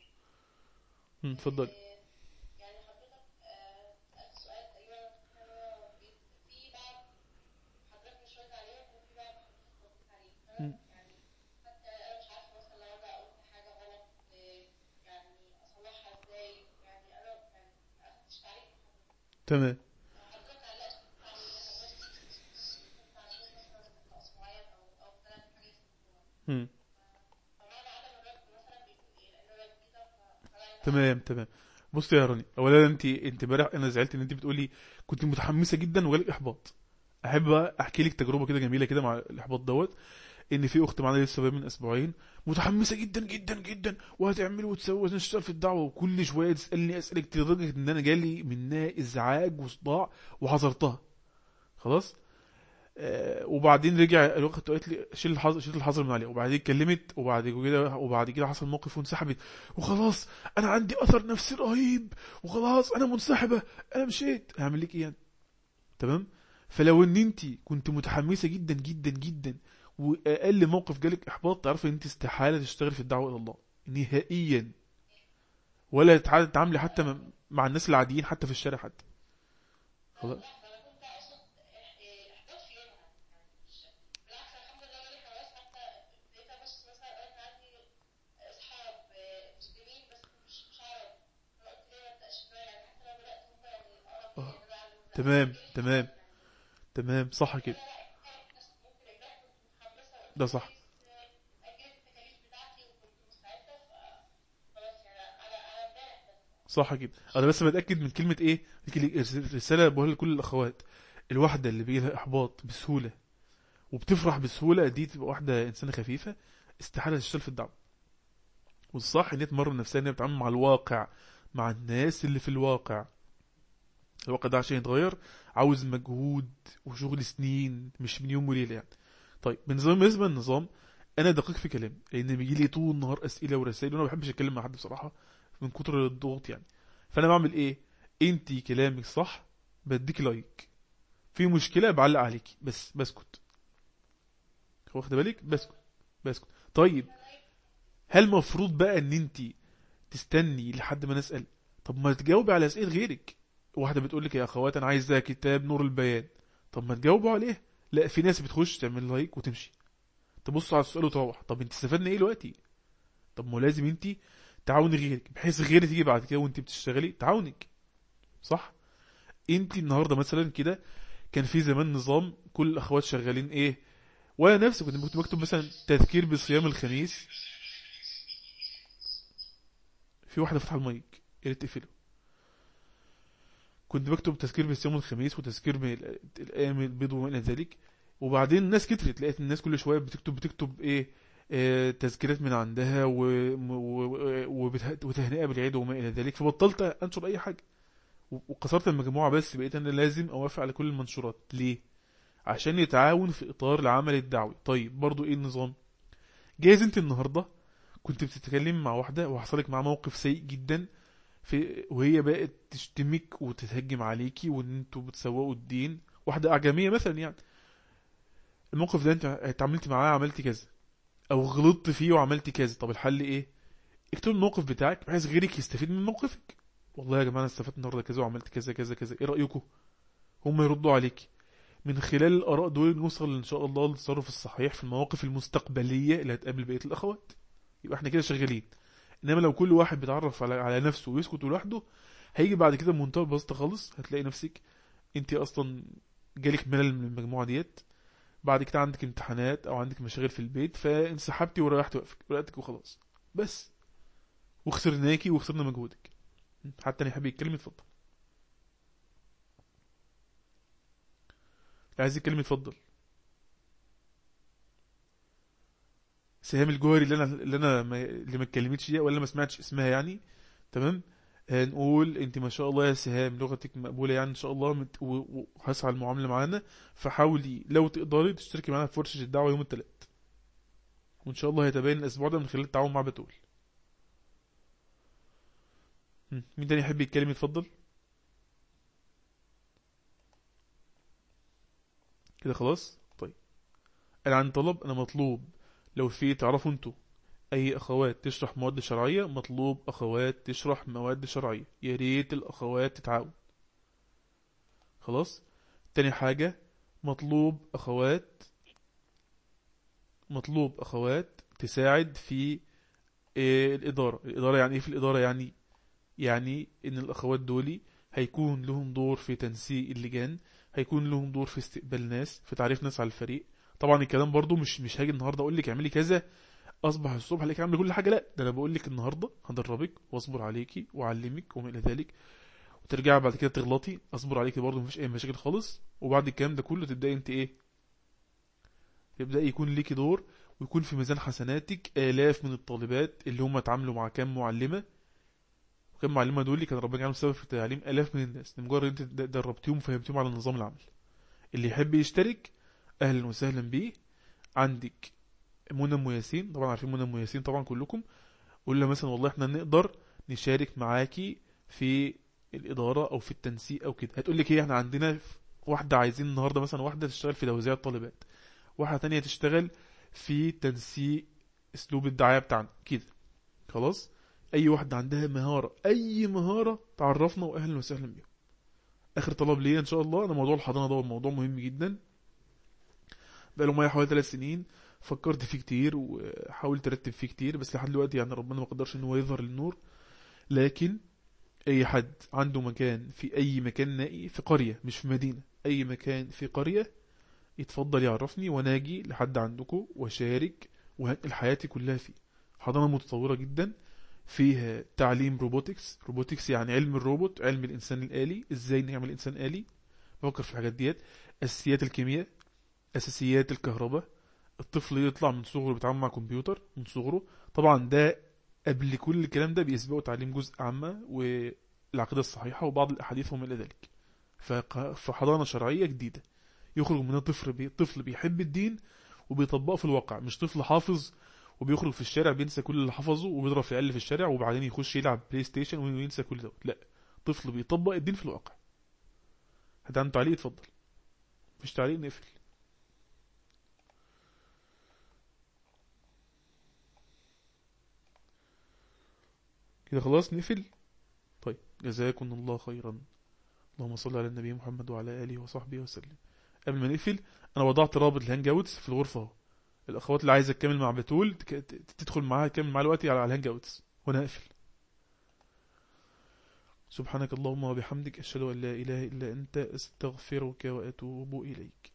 مم، اتفضلي يعني حضرتك آه، سألت سؤال تقريبا كان هو في في بعض حضرتك مش رد عليه وفي بعض حضرتك رديت عليه مم. فأنا يعني حتى أنا مش عارفة مثلا لو أنا قلت حاجة غلط آه، يعني أصلحها إزاي يعني أنا يعني ما أخدتش تعليق من حضرتك تمام حضرتك علقت في التعليق حضرتك كنت عشان مثلا نقص معين أو أو ثلاث حاجات مم. فمعنى عدم الرد مثلا بيكون إيه؟ لأن أنا جديدة ف- فأنا تمام تمام بصي يا راني اولا انت انت امبارح انا زعلت ان انت بتقولي كنت متحمسه جدا وجالك احباط احب احكي لك تجربه كده جميله كده مع الاحباط دوت ان في اخت معانا لسه بقى من اسبوعين متحمسه جدا جدا جدا وهتعمل وتسوي وهتشتغل في الدعوه وكل شويه تسالني اسئله كتير لدرجه ان انا جالي منها ازعاج وصداع وحذرتها خلاص آه وبعدين رجع الوقت وقالت لي شيل الحظر شيل الحظر من عليها وبعدين اتكلمت وبعد كده وبعد كده حصل موقف وانسحبت وخلاص انا عندي اثر نفسي رهيب وخلاص انا منسحبه انا مشيت هعمل لك ايه يعني تمام فلو ان انت كنت متحمسه جدا جدا جدا واقل موقف جالك احباط تعرفي ان انت استحاله تشتغل في الدعوه الى الله نهائيا ولا تتع- تتعاملي حتى م- مع الناس العاديين حتى في الشارع حتى خلاص لا ده انا كنت اقصد إح- احباط في يومها يعني مش بالعكس الحمد لله جالي حماس حتى لقيتها بس مثلا قالت عندي اصحاب آه، مسلمين بس مش مش عرب فانا قلت ليه ما ابداش معاهم يعني حتى لو بدات هم يعني اقرب آه. لي بقى من- تمام تمام تمام صح كده ناس ممكن امبارح كنت متحمسه وقلت ده صح. كويس، آه، اجلت التكاليف بتاعتي وكنت مستعده ف- خلاص يعني على على امبارح بس صح كده انا بس بتاكد من كلمه ايه الرساله بقولها لكل الاخوات الواحده اللي بيجي لها احباط بسهوله وبتفرح بسهوله دي تبقى واحده انسانه خفيفه استحاله تشتغل في الدعوه والصح ان هي تمرن نفسها ان هي بتتعامل مع الواقع مع الناس اللي في الواقع الواقع ده عشان يتغير عاوز مجهود وشغل سنين مش من يوم وليله يعني طيب بالنظام بالنسبه للنظام انا دقيق في كلامي لان بيجي لي طول النهار اسئله ورسائل وانا ما بحبش اتكلم مع حد بصراحه من كتر الضغط يعني فانا بعمل ايه انت كلامك صح بديك لايك في مشكله بعلق عليكي بس بسكت واخد بالك بسكت بسكت طيب هل مفروض بقى ان انت تستني لحد ما نسال طب ما تجاوبي على اسئله غيرك واحده بتقول لك يا اخوات انا عايزه كتاب نور البيان طب ما تجاوبوا عليه لا في ناس بتخش تعمل لايك وتمشي تبص على السؤال وتروح طب انت استفدنا ايه دلوقتي طب ما هو لازم انت تعاوني غيرك بحيث غيرك تيجي بعد كده وانت بتشتغلي تعاونك صح انت النهارده مثلا كده كان في زمان نظام كل الاخوات شغالين ايه وانا نفسي كنت كنت بكتب مثلا تذكير بصيام الخميس في واحده فتح المايك يا ريت تقفله كنت بكتب تذكير بصيام الخميس وتذكير بالايام البيض وما الى ذلك وبعدين الناس كترت لقيت الناس كل شويه بتكتب بتكتب ايه آه، تذكيرات من عندها و... و... وبته- وتهنئه بالعيد وما الى ذلك فبطلت انشر اي حاجه و- وقصرت المجموعه بس بقيت انا لازم اوافق على كل المنشورات ليه عشان يتعاون في اطار العمل الدعوي طيب برضو ايه النظام جايز انت النهارده كنت بتتكلم مع واحده وحصلك معاها موقف سيء جدا في وهي بقت تشتمك وتتهجم عليكي وان انتوا بتسوقوا الدين واحده اعجميه مثلا يعني الموقف ده انت اتعاملتي معاه عملتي كذا او غلطت فيه وعملتي كذا طب الحل ايه اكتب الموقف بتاعك بحيث غيرك يستفيد من موقفك والله يا جماعه انا استفدت النهارده كذا وعملت كذا كذا كذا ايه رايكم هم يردوا عليك من خلال الاراء دول نوصل ان شاء الله للتصرف الصحيح في المواقف المستقبليه اللي هتقابل بقيه الاخوات يبقى احنا كده شغالين انما لو كل واحد بيتعرف على على نفسه ويسكت لوحده هيجي بعد كده بمنتهى البساطه خالص هتلاقي نفسك انت اصلا جالك ملل من المجموعه ديت بعد كده عندك امتحانات او عندك مشاغل في البيت فانسحبتي وريحت وقفك ورقتك وخلاص بس وخسرناكي وخسرنا مجهودك حتى اللي يحب يتكلم يتفضل اللي عايز يتكلم يتفضل سهام الجوهري اللي انا اللي انا ما اللي ما اتكلمتش دي ولا ما سمعتش اسمها يعني تمام هنقول انت ما شاء الله يا سهام لغتك مقبوله يعني ان شاء الله مت- و- وهسعى المعامله معانا فحاولي لو تقدري تشتركي معانا في ورشه الدعوه يوم الثلاث وان شاء الله هيتبين الاسبوع ده من خلال التعاون مع بتول مم. مين تاني يحب يتكلم يتفضل كده خلاص طيب انا عن طلب انا مطلوب لو في تعرفوا انتوا اي اخوات تشرح مواد شرعية مطلوب اخوات تشرح مواد شرعية يا ريت الاخوات تتعاون خلاص تاني حاجة مطلوب اخوات مطلوب اخوات تساعد في إيه الادارة الادارة يعني ايه في الادارة يعني يعني ان الاخوات دولي هيكون لهم دور في تنسيق اللجان هيكون لهم دور في استقبال ناس في تعريف ناس على الفريق طبعا الكلام برضو مش مش هاجي النهارده اقول لك اعملي كذا اصبح الصبح عليك اعمل كل حاجه لا ده انا بقول لك النهارده هدربك واصبر عليكي واعلمك وما الى ذلك وترجعي بعد كده تغلطي اصبر عليكي برضو مفيش اي مشاكل خالص وبعد الكلام ده كله تبداي انت ايه تبداي يكون ليكي دور ويكون في ميزان حسناتك آلاف من الطالبات اللي هم اتعاملوا مع كام معلمة وكام معلمة دول اللي كان ربنا يجعلهم سبب في تعليم آلاف من الناس لمجرد انت د- دربتيهم وفهمتيهم على نظام العمل اللي يحب يشترك أهلا وسهلا بيه عندك منى ام ياسين طبعا عارفين منى ام ياسين طبعا كلكم قول لها مثلا والله احنا نقدر نشارك معاكي في الإدارة أو في التنسيق أو كده هتقول لك ايه احنا عندنا واحدة عايزين النهاردة مثلا واحدة تشتغل في توزيع الطالبات واحدة تانية تشتغل في تنسيق اسلوب الدعاية بتاعنا كده خلاص اي واحدة عندها مهارة اي مهارة تعرفنا واهلا وسهلا بيهم اخر طلب ليا ان شاء الله انا موضوع الحضانة ده موضوع مهم جدا بقاله معايا حوالي ثلاث سنين فكرت فيه كتير وحاولت ارتب فيه كتير بس لحد دلوقتي يعني ربنا ما قدرش ان هو يظهر للنور لكن اي حد عنده مكان في اي مكان نائي في قرية مش في مدينة اي مكان في قرية يتفضل يعرفني وانا اجي لحد عندكم واشارك وهنقل حياتي كلها فيه حضانة متطورة جدا فيها تعليم روبوتكس روبوتكس يعني علم الروبوت علم الانسان الالي ازاي نعمل انسان الي بفكر في الحاجات ديت اساسيات الكيمياء اساسيات الكهرباء الطفل يطلع من صغره بيتعامل مع كمبيوتر من صغره طبعا ده قبل كل الكلام ده بيسبقه تعليم جزء عامة والعقيدة الصحيحة وبعض الأحاديث وما إلى ذلك فق- فحضانة شرعية جديدة يخرج منها طفل بي... طفل بيحب الدين وبيطبقه في الواقع مش طفل حافظ وبيخرج في الشارع بينسى كل اللي حفظه وبيضرب في العيال في الشارع وبعدين يخش يلعب بلاي ستيشن وينسى كل ده لا طفل بيطبق الدين في الواقع حد عنده تعليق اتفضل مفيش تعليق نقفل كده خلاص نقفل طيب جزاكم الله خيرا اللهم صل على النبي محمد وعلى آله وصحبه وسلم قبل ما نقفل انا وضعت رابط الهانج اوتس في الغرفة اهو الاخوات اللي عايزه تكمل مع بتول تك- ت- تدخل معاها تكمل معاها دلوقتي على على الهانج اوتس وانا هقفل سبحانك اللهم وبحمدك اشهد ان لا اله الا انت استغفرك واتوب اليك